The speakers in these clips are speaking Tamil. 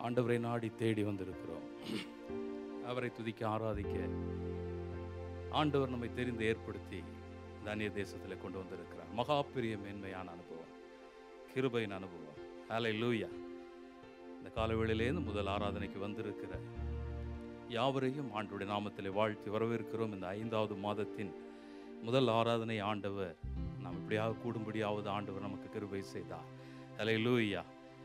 ஆண்டவரை நாடி தேடி வந்திருக்கிறோம் அவரை துதிக்க ஆராதிக்க ஆண்டவர் நம்மை தெரிந்து ஏற்படுத்தி தானிய தேசத்தில் கொண்டு வந்திருக்கிறார் மகா பெரிய மேன்மையான அனுபவம் கிருபையின் அனுபவம் ஹalleluya லூயா இந்த காலவேளையிலேருந்து முதல் ஆராதனைக்கு வந்திருக்கிற யாவரையும் ஆண்டுடைய நாமத்தில் வாழ்த்தி வரவேற்கிறோம் இந்த ஐந்தாவது மாதத்தின் முதல் ஆராதனை ஆண்டவர் நாம் இப்படியாக கூடும்படியாவது ஆண்டவர் நமக்கு கிருபை செய்தார் ஹலை லூயா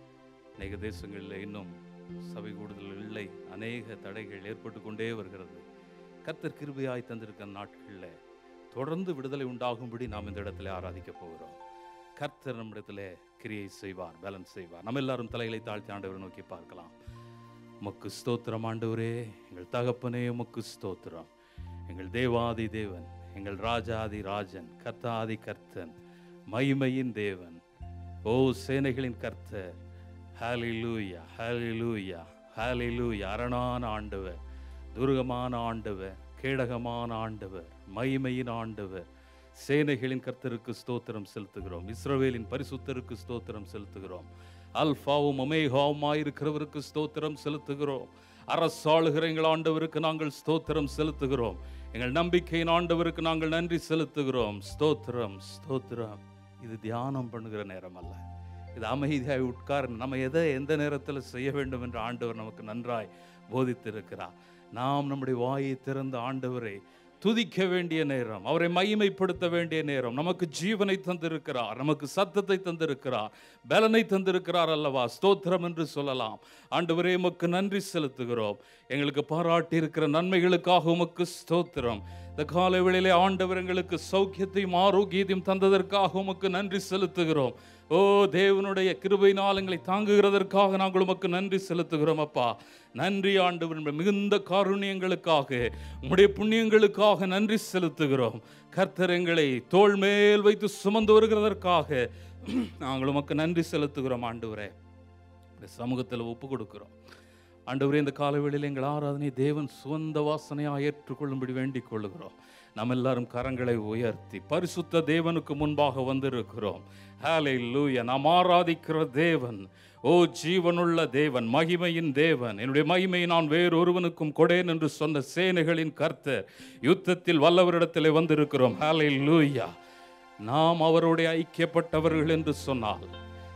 அநேக தேசங்களில் இன்னும் சபை கூடுதல் இல்லை அநேக தடைகள் ஏற்பட்டு கொண்டே வருகிறது கர்த்தர் கிருபையாய் தந்திருக்கிற நாட்களில் தொடர்ந்து விடுதலை உண்டாகும்படி நாம் இந்த இடத்துல ஆராதிக்க போகிறோம் கர்த்தர் நம்மிடத்துல கிரியை செய்வார் பேலன்ஸ் செய்வார் நம்ம எல்லாரும் தலைகளை தாழ்த்தி ஆண்டவரை நோக்கி பார்க்கலாம் உமக்கு ஸ்தோத்திரம் ஆண்டவரே எங்கள் தகப்பனே உமக்கு ஸ்தோத்திரம் எங்கள் தேவாதி தேவன் எங்கள் ராஜாதி ராஜன் கர்த்தாதி கர்த்தன் மகிமையின் தேவன் ஓ சேனைகளின் கர்த்தர் ஹalleluya ஹalleluya ஹalleluya அரணான ஆண்டவர் துர்கமான ஆண்டவர் கேடகமான ஆண்டவர் மகிமையின் ஆண்டவர் சேனைகளின் கர்த்தருக்கு ஸ்தோத்திரம் செலுத்துகிறோம் இஸ்ரவேலின் பரிசுத்தருக்கு ஸ்தோத்திரம் செலுத்துகிறோம் அல்பாவும் ஒமேகாவுமாய் இருக்கிறவருக்கு ஸ்தோத்திரம் செலுத்துகிறோம் அரசாளுகிற எங்கள் ஆண்டவருக்கு நாங்கள் ஸ்தோத்திரம் செலுத்துகிறோம் எங்கள் நம்பிக்கையின் ஆண்டவருக்கு நாங்கள் நன்றி செலுத்துகிறோம் ஸ்தோத்திரம் ஸ்தோத்திரம் இது தியானம் பண்ணுகிற நேரம் அல்ல இது அமைதியாய் உட்கார் நம்ம எதை எந்த நேரத்தில் செய்ய வேண்டும் என்று ஆண்டவர் நமக்கு நன்றாய் போதித்திருக்கிறார் நாம் நம்முடைய வாயை திறந்த ஆண்டவரை துதிக்க வேண்டிய நேரம் அவரை மகிமைப்படுத்த வேண்டிய நேரம் நமக்கு ஜீவனை தந்திருக்கிறார் நமக்கு சத்தத்தை தந்திருக்கிறார் பலனை தந்திருக்கிறார் அல்லவா ஸ்தோத்திரம் என்று சொல்லலாம் ஆண்டவரே உமக்கு நன்றி செலுத்துகிறோம் எங்களுக்கு பாராட்டி இருக்கிற நன்மைகளுக்காக உமக்கு ஸ்தோத்திரம் இந்த காலை வேளையிலே ஆண்டவர் எங்களுக்கு சௌக்கியத்தையும் ஆரோக்கியத்தையும் தந்ததற்காக உமக்கு நன்றி செலுத்துகிறோம் ஓ தேவனுடைய கிருபையினால் எங்களை தாங்குகிறதற்காக நாங்கள் உமக்கு நன்றி செலுத்துகிறோம் அப்பா நன்றி ஆண்டவர் மிகுந்த காருண்யங்களுக்காக உம்முடைய புண்ணியங்களுக்காக நன்றி செலுத்துகிறோம் கர்த்தர் எங்களை தோள் மேல் வைத்து சுமந்து வருகிறதற்காக நாங்கள் உமக்கு நன்றி செலுத்துகிறோம் ஆண்டவரே இந்த சமூகத்தில் ஒப்பு கொடுக்கிறோம் ஆண்டவரே இந்த காலவேளையில் எங்கள் ஆராதனை தேவன் சுவந்த வாசனையாக ஏற்றுக்கொள்ளும்படி வேண்டிக் கொள்ளுகிறோம் நம்ம எல்லாரும் கரங்களை உயர்த்தி பரிசுத்த தேவனுக்கு முன்பாக வந்திருக்கிறோம் ஹாலே லூயா நாம் ஆராதிக்கிற தேவன் ஓ ஜீவனுள்ள தேவன் மகிமையின் தேவன் என்னுடைய மகிமையை நான் வேறொருவனுக்கும் கொடேன் என்று சொன்ன சேனைகளின் கர்த்தர் யுத்தத்தில் வல்லவரிடத்திலே வந்திருக்கிறோம் ஹாலே லூயா நாம் அவருடைய ஐக்கியப்பட்டவர்கள் என்று சொன்னால்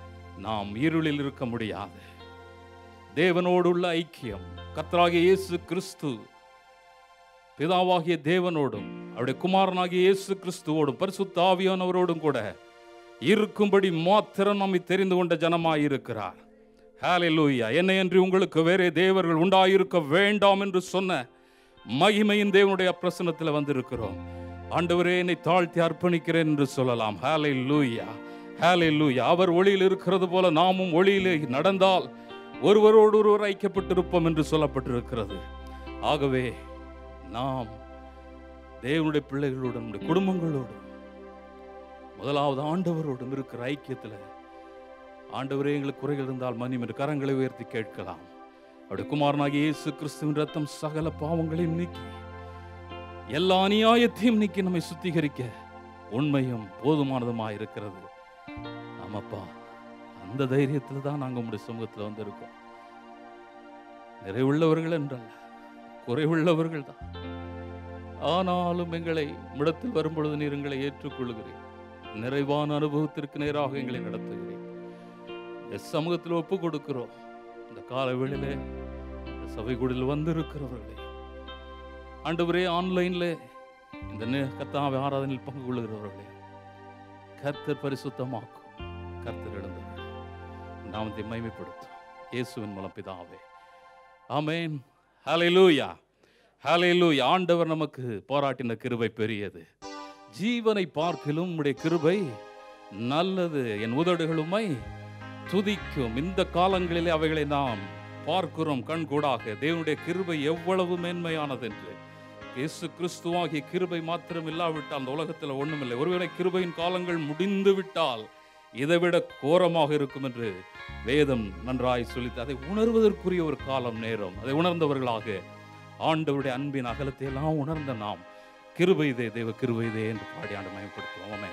நாம் இருளில் இருக்க முடியாது தேவனோடு உள்ள ஐக்கியம் கர்த்தராகிய இயேசு கிறிஸ்து பிதாவாகிய தேவனோடும் அவருடைய குமாரனாகிய இயேசு கிறிஸ்துவோடும் பரிசுத்த ஆவியானவரோடும் கூட இருக்கும்படி மாத்திரம் நம்மை தெரிந்து கொண்ட ஜனமாயிருக்கிறார் ஹalleluya என்னை அன்றி உங்களுக்கு வேறே தேவர்கள் உண்டாயிருக்க வேண்டாம் என்று சொன்ன மகிமையின் தேவனுடைய பிரசனத்தில் வந்திருக்கிறோம் ஆண்டவரே என்னை தாழ்த்தி அர்ப்பணிக்கிறேன் என்று சொல்லலாம் ஹalleluya ஹalleluya அவர் ஒளியில் இருக்கிறது போல நாமும் ஒளியிலே நடந்தால் ஒருவரோடு ஒருவர் ஐக்கியப்பட்டிருப்போம் என்று சொல்லப்பட்டிருக்கிறது ஆகவே நாம் தேவனுடைய பிள்ளைகளோடும் நம்முடைய குடும்பங்களோடும் முதலாவது ஆண்டவரோடும் இருக்கிற ஐக்கியத்தில் ஆண்டவரே எங்களுக்கு குறைகள் இருந்தால் மன்னியும் என்று கரங்களை உயர்த்தி கேட்கலாம் அவருடைய குமாரனாகிய இயேசு கிறிஸ்துவின் ரத்தம் சகல பாவங்களையும் நீக்கி எல்லா அநியாயத்தையும் நீக்கி நம்மை சுத்திகரிக்க உண்மையும் போதுமானதுமாக இருக்கிறது ஆமாப்பா அந்த தைரியத்தில் தான் நாங்கள் உங்களுடைய சமூகத்தில் வந்திருக்கோம் நிறைவுள்ளவர்கள் என்றல்ல குறைவுள்ளவர்கள் தான் ஆனாலும் எங்களை இடத்தில் வரும்பொழுது நீர் எங்களை ஏற்றுக்கொள்கிறேன் நிறைவான அனுபவத்திற்கு நேராக எங்களை நடத்துகிறேன் இந்த சமூகத்தில் ஒப்பு கொடுக்கிறோம் இந்த கால வேளையிலே இந்த சபை கூடில் வந்திருக்கிறவர்களே ஆண்டவரே ஆன்லைன்ல இந்த நே- கர்த்தாவை ஆராதனையில் பங்கு கொள்ளுகிறவர்களே கர்த்தர் பரிசுத்தமாக்கும் கர்த்தர் எழுந்தவர்கள் நாமத்தை மகிமைப்படுத்தும் இயேசுவின் மூலம் பிதாவே ஆமென் ஹalleluya ஹalleluya ஆண்டவர் நமக்கு போராட்டின கிருபை பெரியது ஜீவனை பார்க்கிலும் உம்முடைய கிருபை நல்லது என் உதடுகளுமை துதிக்கும் இந்த காலங்களிலே அவைகளை நாம் பார்க்கிறோம் கண்கூடாக தேவனுடைய கிருபை எவ்வளவு மேன்மையானது என்று இயேசு கிறிஸ்துவாகிய கிருபை மாத்திரம் இல்லாவிட்டால் அந்த உலகத்தில் ஒண்ணுமில்லை ஒருவேளை கிருபையின் காலங்கள் முடிந்து விட்டால் இதைவிட கோரமாக இருக்கும் என்று வேதம் நன்றாய் சொல்லித்து அதை உணர்வதற்குரிய ஒரு காலம் நேரம் அதை உணர்ந்தவர்களாக ஆண்டவருடைய அன்பின் அகலத்தை எல்லாம் உணர்ந்த நாம் கிருபைதே தேவ கிருபைதே என்று பாடி ஆண்டு மயப்படுத்துவோம் ஆமென்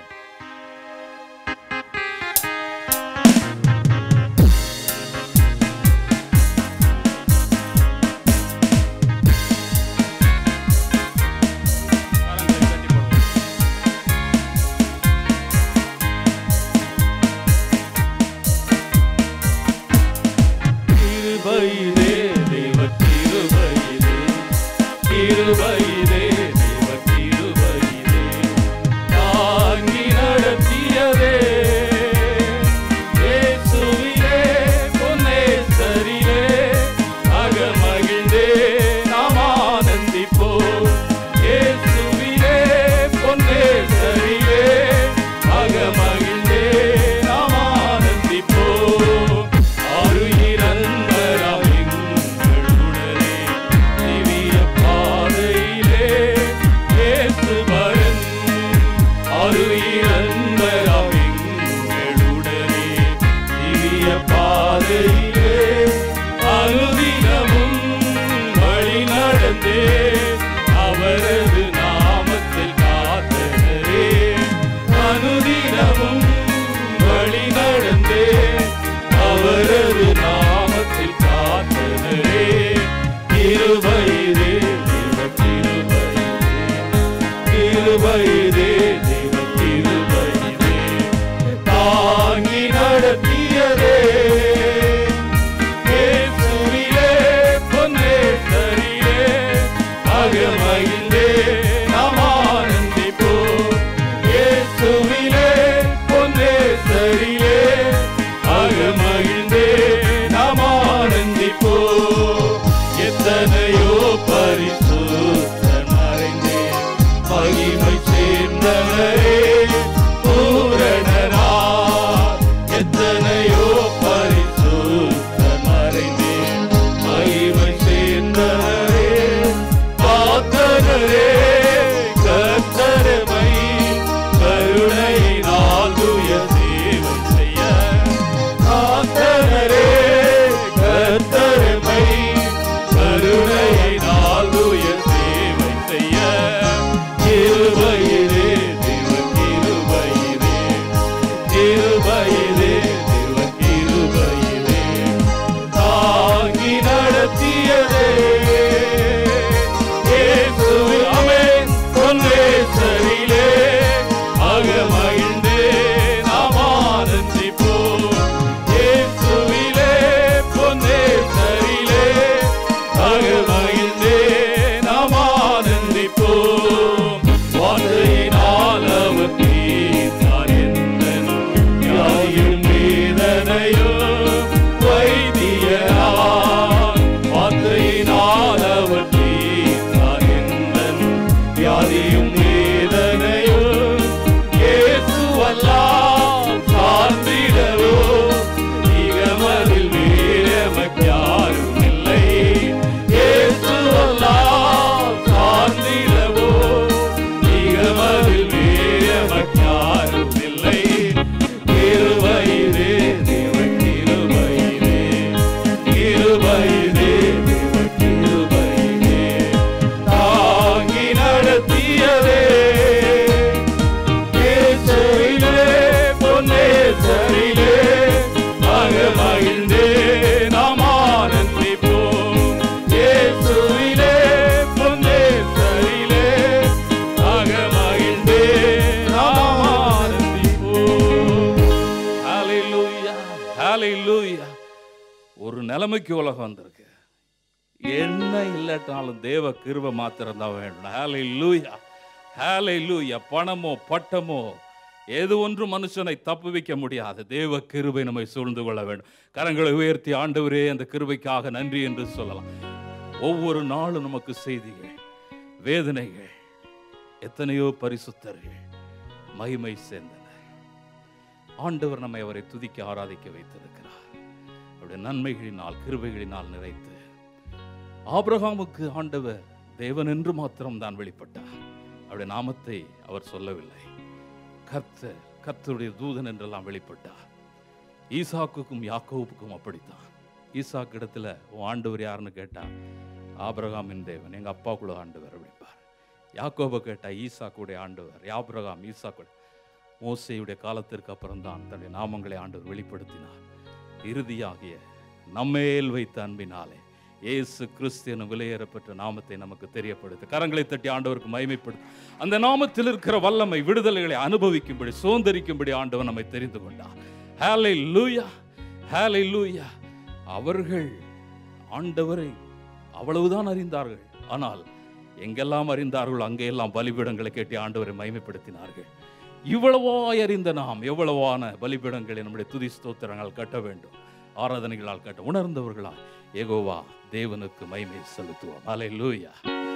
ஹalleluya ஒரு நிலைமைக்கு உலகம் வந்திருக்கு என்ன இல்லாட்டாலும் தேவ கிருபை மாத்திரம் தான் வேண்டும் ஹalleluya ஹalleluya பணமோ பட்டமோ எது ஒன்றும் மனுஷனை தப்புவிக்க முடியாது தேவ கிருபை நம்மை சூழ்ந்து கொள்ள வேண்டும் கரங்களை உயர்த்தி ஆண்டவரே அந்த கிருபைக்காக நன்றி என்று சொல்லலாம் ஒவ்வொரு நாளும் நமக்கு செய்திகள் வேதனைகள் எத்தனையோ பரிசுத்தர்கள் மகிமை சேர்ந்தனர் ஆண்டவர் நம்மை அவரை துதிக்க ஆராதிக்க வைத்திருக்கிறார் அவருடைய நன்மைகளினால் கிருபைகளினால் நிறைத்து ஆபிரகாமுக்கு ஆண்டவர் தேவன் என்று மாத்திரம் தான் வெளிப்பட்டார் அவருடைய நாமத்தை அவர் சொல்லவில்லை கர்த்தர் கர்த்தருடைய தூதன் என்றெல்லாம் வெளிப்பட்டார் ஈசாக்குக்கும் யாக்கோவுக்கும் அப்படித்தான் ஈசாக்கு இடத்துல உன் ஆண்டவர் யாருன்னு கேட்டா ஆபிரகாமின் தேவன் எங்க அப்பாக்குள்ள ஆண்டவர் அப்படிப்பார் யாக்கோபை கேட்டா ஈசாக்குடைய ஆண்டவர் யாபிரகாம் ஈசாக்கு மோசையுடைய காலத்திற்கு அப்புறம்தான் தன்னுடைய நாமங்களை ஆண்டவர் வெளிப்படுத்தினார் இறுதியாகிய நம்மேல் வைத்த அன்பினாலே இயேசு கிறிஸ்து எனும் விலையேறப்பெற்ற நாமத்தை நமக்கு தெரியப்படுத்து கரங்களை தட்டி ஆண்டவருக்கு மகிமைப்படுத்து அந்த நாமத்தில் இருக்கிற வல்லமை விடுதலைகளை அனுபவிக்கும்படி சுதந்திரிக்கும்படி ஆண்டவர் நம்மை தெரிந்து கொண்டார் ஹேலை லூயா ஹேலை லூயா அவர்கள் ஆண்டவரை அவ்வளவுதான் அறிந்தார்கள் ஆனால் எங்கெல்லாம் அறிந்தார்களோ அங்கெல்லாம் பலிபீடங்களை கேட்டு ஆண்டவரை மகிமைப்படுத்தினார்கள் இவ்வளவாய் அறிந்த நாம் எவ்வளவான பலிபீடங்களை நம்முடைய துதி ஸ்தோத்திரங்கள் கட்ட வேண்டும் ஆராதனைகளால் கட்ட உணர்ந்தவர்களால் ஏகோவா தேவனுக்கு மகிமை செலுத்துவோம் அலை லூயா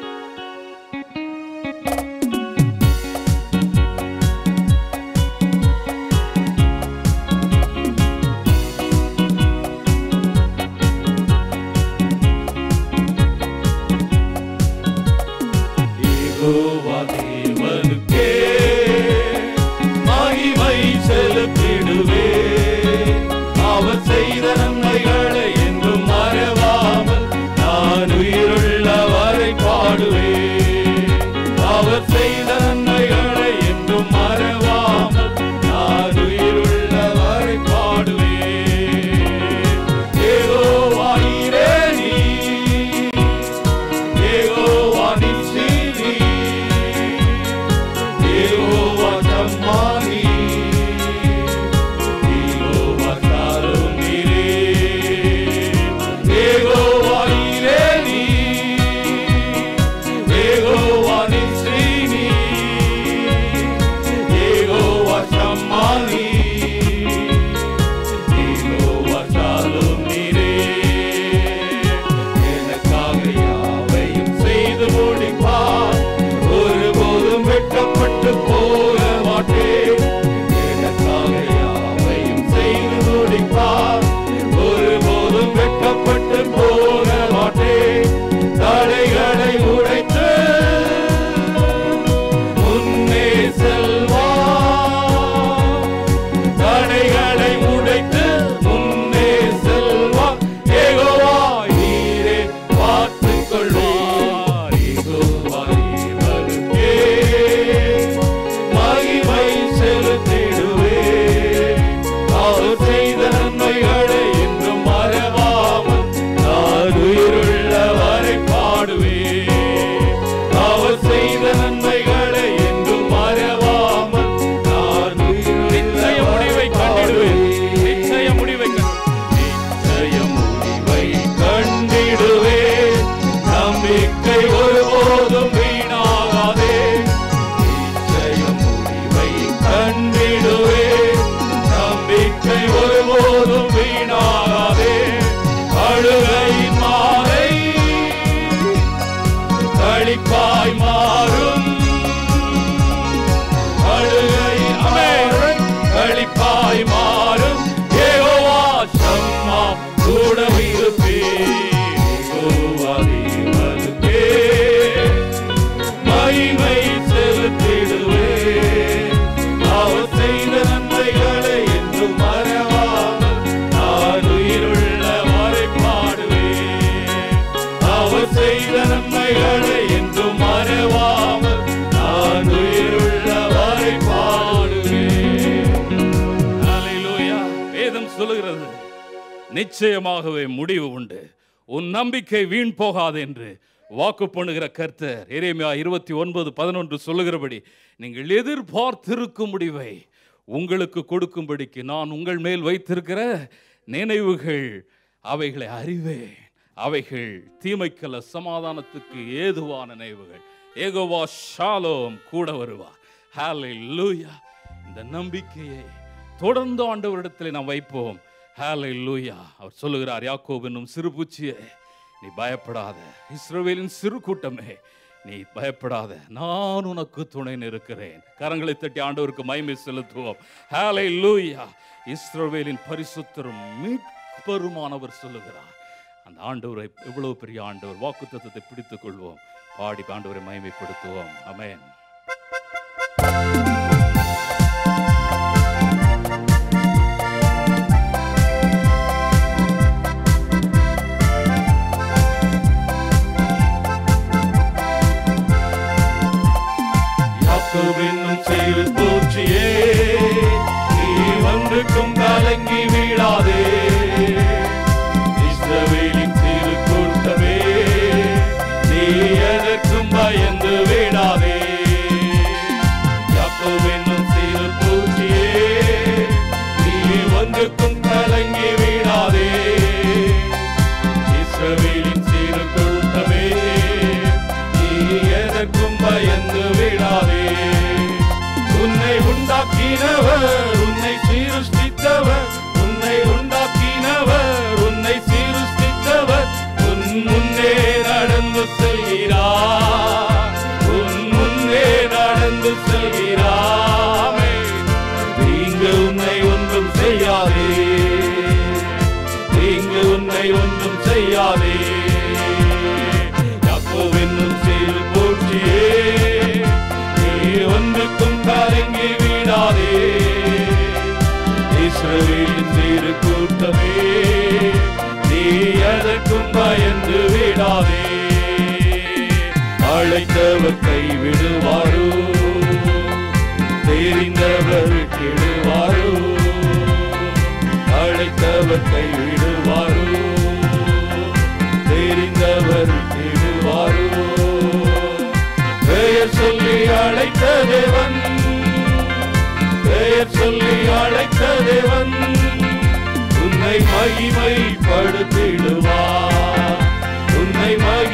யெகோவா தேவனுக்கே மகிமை செலுத்திடுவே அவர் செய்த நன்மைகளை என்றும் மறவாமல் நான் உயிருள்ளவரை பாடுவேன் அவர் செய்த நன்மைகளை என்றும் மறவாமல் நான் உயிருள்ளவரை பாடுவேன் யெகோவா ஈரே நீ யெகோவா நிசினி யெகோவா சம்மானி யெகோவா சாருமிரே யெகோவா இரேனி யெகோவா நிசினி யெகோவா சம்மானி யெகோவா சாருமிரே எனக்காக யாவையும் செய்து முடிப்பார் ஒருபோதும் வெட்கப்பட்டு போக மாட்டேன் எனக்காக யாவையும் செய்து முடிப்பார் ஒருபோதும் வெட்கப்பட்டு போக மாட்டேன் தடைகளை உடைத்து முன்னே செல்வார் தடைகளை உடைத்து முன்னே செல்வார் ஏகோவா நீரே பார்த்துக் கொள்வார் ஏகோவா நீவருக்கே மகிமை செலுத்திடுவே அவர் செய்த நன்மைகளை என்றும் மறவாமல் நான் உயிருள்ளவரை பாடுவேன் அவர் செய்த நன்மைகளை என்றும் மறவாமல் நான் நிச்சய முடிவை கண்டிடுவேன் நிச்சய முடிவை நிச்சய முடிவை கண்டிடுவேன் நம்பிக்கை ஒருபோதும் வீணாகாதே நிச்சய முடிவை கண்டிடுவேன் நம்பிக்கை ஒருபோதும் வீணாகாதே அழுகையின் மாலை களிப்பாய் மாறும் அழுகை அமேரை களிப்பாய் மாறும் ஏகோவா சம்மா கூட இருப்பே மகிமை செலுத்திடுவே அவர் செய்த நன்மைகளை என்றும் மறவாமல் நான் உயிருள்ளவரை பாடுவேன் அவர் செய்த நன்மைகளை என்றும் மறவாமல் நான் உயிருள்ளவரை பாடுவேன் ஹalleluya வேதம் சொல்லுகிறது நிச்சயமாகவே முடிவு உண்டு உன் நம்பிக்கை வீண் போகாது என்று வாக்கு பண்ணுகிற கர்த்தர் எரேமியா இருபத்தி ஒன்பது பதினொன்று சொல்லுகிறபடி நீங்கள் எதிர்பார்த்திருக்கும் முடிவை உங்களுக்கு கொடுக்கும்படிக்கு நான் உங்கள் மேல் வைத்திருக்கிற நினைவுகள் அவைகளை அறிவேன் அவைகள் தீமைக்கல்ல சமாதானத்துக்கு ஏதுவான நினைவுகள் ஏகோவா ஷாலோம் கூட வருவார் ஹalleluya இந்த நம்பிக்கையை தொடர்ந்து ஆண்டவரிடத்தில் நாம் வைப்போம் ஹalleluya அவர் சொல்லுகிறார் யாக்கோபு என்னும் சிறு பூச்சியே நீ பயப்படாத இஸ்ரவேலின் சிறு கூட்டமே நீ பயப்படாத நான் உனக்கு துணை இருக்கிறேன் கரங்களை தட்டி ஆண்டவருக்கு மகிமை செலுத்துவோம் ஹalleluya இஸ்ரவேலின் பரிசுத்தரும் மீட்பருமானவர் சொல்லுகிறார் அந்த ஆண்டவரை எவ்வளவு பெரிய ஆண்டவர் வாக்குத்தத்தத்தை பிடித்துக் கொள்வோம் பாடி ஆண்டவரை மகிமைப்படுத்துவோம் அமேன் யாக்கோவென்னும் சிறு பூச்சியே நீ ஒன்றுக்கும் கலங்கி விடாதே இஸ்ரவேலின் சிறு கூட்டமே நீ எதற்கும் பயந்து விடாதே யாக்கோவென்னும் சிறு பூச்சியே நீ ஒன்றுக்கும் கலங்கி விடாதே இஸ்ரவேலின் சிறு கூட்டமே நீ எதற்கும் பயந்து விடாதே உன்னை உண்டாக்கினவர் உன்னை சீருஷ்டித்தவர் உன்னை உண்டாக்கினவர் உன்னை சீருஷ்டித்தவர் உன் முன்னே நடந்து செல்கிறார் உன் முன்னே நடந்து செல்கிறாமே தீங்கு உன்னை ஒன்றும் செய்யாதே தீங்கு உன்னை ஒன்றும் செய்யாதே யாக்கோவென்னும் சிறு பூச்சியே நீ ஒன்றுக்கும் கலங்கி விடாதே இஸ்ரவேலின் சிறு கூட்டமே நீ எதற்கும் பயந்து விடாதே அழைத்தவர் கைவிடுவாரோ தெரிந்தவர் கெடுவாரோ அழைத்தவர் கைவிடுவாரோ தெரிந்தவர் கெடுவாரோ பெயர் சொல்லி அழைத்த தேவன் பெயர் சொல்லி அழைத்த தேவன் உன்னை மகிமைப்படுத்திடுவார் உன்னை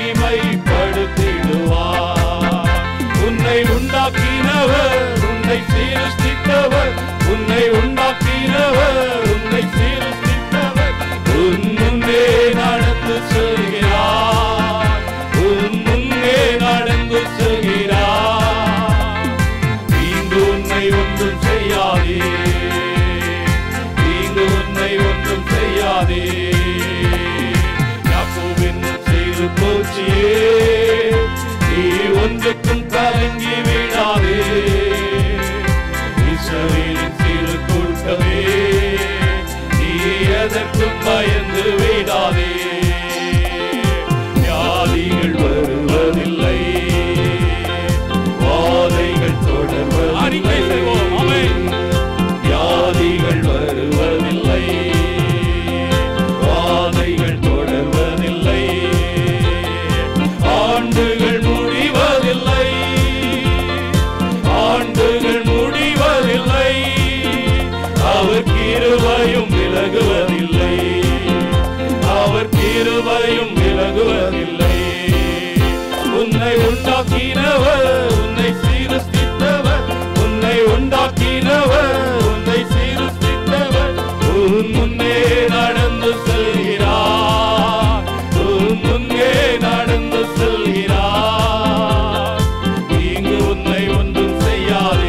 மகிமைப்படுத்திடுவார் உன்னை உண்டாக்கினவர் உன்னை சீருஷ்டித்தவர் உன்னை உண்டாக்கினவர் உன்னை சீருஷ்டித்தவர் உன் முன்னே நடந்து செல்கிறார் உன் முன்னே நடந்து செல்கிறார் தீங்கு உன்னை ஒன்றும் செய்யாதே தீங்கு உன்னை ஒன்றும் செய்யாதே யாக்கோபின் செய்து போச்சியே நீ ஒன்றுக்கும் கலங்கி விடாதே இஸ்ரவேலின் சிறு கூட்டமே நீ எதற்கும் பயந்து விடாதே வியாதிகள் வருவதில்லை வாதைகள் அறிக்கை செய்வோம். தொடர்வதில்லை ஆமென். வியாதிகள் வருவதில்லை வாதைகள் தொடர்வதில்லை ஆண்டுகள் முடிவதில்லை ஆண்டுகள் முடிவதில்லை அவர் கிருபையும் விலகுவதில்லை அவர் கிருபையும் விலகுவதில்லை உன்னை உண்டாக்கினவர் உன்னை சீரஸ்தித்தவர் உன்னை உண்டாக்கினவர் உன்னை சீரஸ்தித்தவர் உன் முன்னே நடந்து செல்கிறார் உன் முன்னே நடந்து செல்கிறார் தீங்கு உன்னை ஒன்றும் செய்யாதே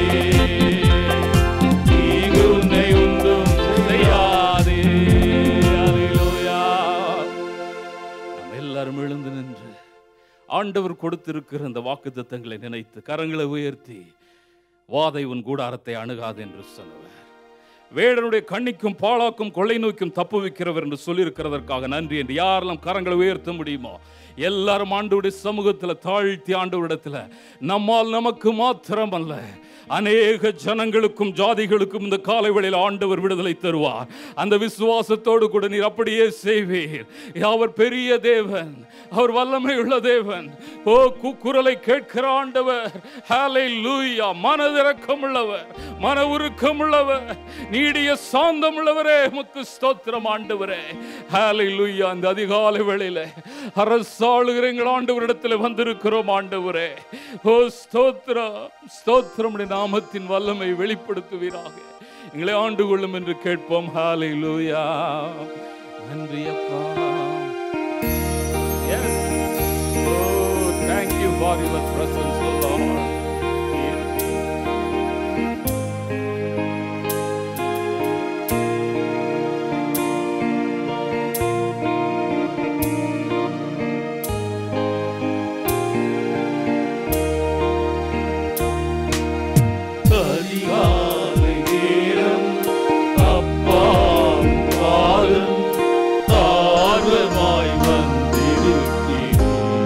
தீங்கு உன்னை ஒன்றும் செய்யாதே அல்லேலூயா நாம் எல்லாரும் எழுந்து நின்று ஆண்டவர் கொடுத்திருக்கிற இந்த வாக்குத்தத்தங்களை நினைத்து கரங்களை உயர்த்தி வாதை உன் கூடாரத்தை அணுகாது என்று சொன்னவர் வேடனுடைய கண்ணிக்கும் பாழாக்கும் கொள்ளை நோய்க்கும் தப்புவிக்கிறவர் என்று சொல்லியிருக்கிறதற்காக நன்றி என்று யாரெல்லாம் கரங்களை உயர்த்த முடியுமோ எல்லாரும் ஆண்டவருடைய சமூகத்தில் தாழ்த்தி ஆண்டவரிடத்தில் நம்மால் நமக்கு மாத்திரம் அல்ல அநேக ஜனங்களுக்கும் ஜாதிகளுக்கும் இந்த காலை வேளையில் ஆண்டவர் விடுதலை தருவார் அந்த விசுவாசத்தோடு கூட நீர் அப்படியே செய்வீர் அவர் பெரிய தேவன் அவர் வல்லமை உள்ள தேவன் ஓ குக்குரலை கேட்கிற ஆண்டவர் ஹாலை லூயா மனதிறக்கம் உள்ளவர் மன உருக்கம் உள்ளவர் நீடிய சாந்தம் உள்ளவரே முக்கு ஸ்தோத்திரம் ஆண்டவரே ஹாலை லூயா அந்த அதிகாலை வேளையில அரசாளுகிற எங்கள் ஆண்டவரிடத்தில் வந்திருக்கிறோம் ஆண்டவரே ஓ ஸ்தோத்திரம் ஸ்தோத்திரம் உடைய நாமத்தின் வல்லமை வெளிப்படுத்துவீராக எங்களை ஆண்டு கொள்ளும் என்று கேட்போம் ஹாலை லூயா நன்றி அப்பா Yes. Oh, thank you for your presence, O Lord. அதிகாலை நேரம் அப்பாவும் பாலும் ஆர்வமாய் வந்திருக்கிறேன்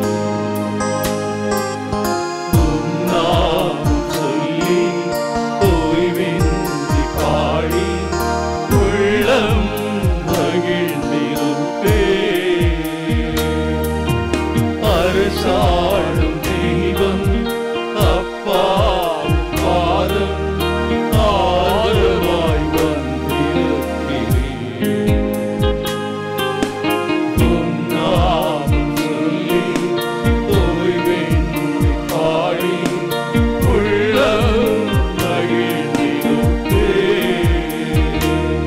உம் நாமம் சொல்லி ஓய்வின்றி பாடி உள்ளம் மகிழ்ந்திருப்பேன் அரசாளும் தெய்வம் அப்பா பாதம் ஆறுவாய் வந்திருக்கிறேன் உம் நாமம் சொல்லி ஓய்வென்று பாடி உள்ளம் மகிழ்ந்திருப்பேன்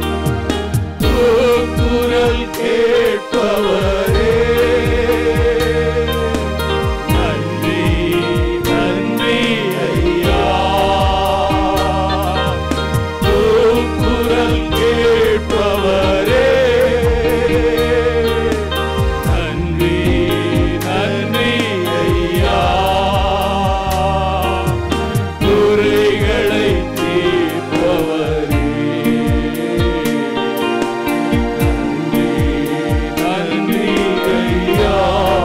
குரல் கேட்பவரே நன்றி நன்றி ஐயா குரல் கேட்பவரே நன்றி நன்றி ஐயா குறைகளை தீர்ப்பவரே நன்றி ஐயா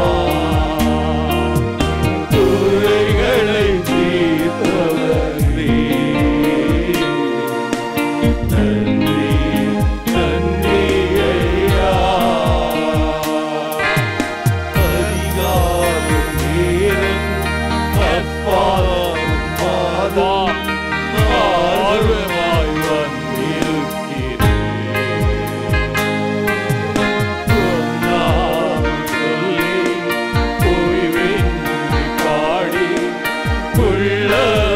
குறைகளை தீர்ப்பவரே நன்றி நன்றி ஐயா அதிகாலை நேரம் அப்பாவும் பாதம் ஆர்வமாய் வந்திருக்கிறேன் நாமம் சொல்லி ஓய்வின்றி பாடி உள்ள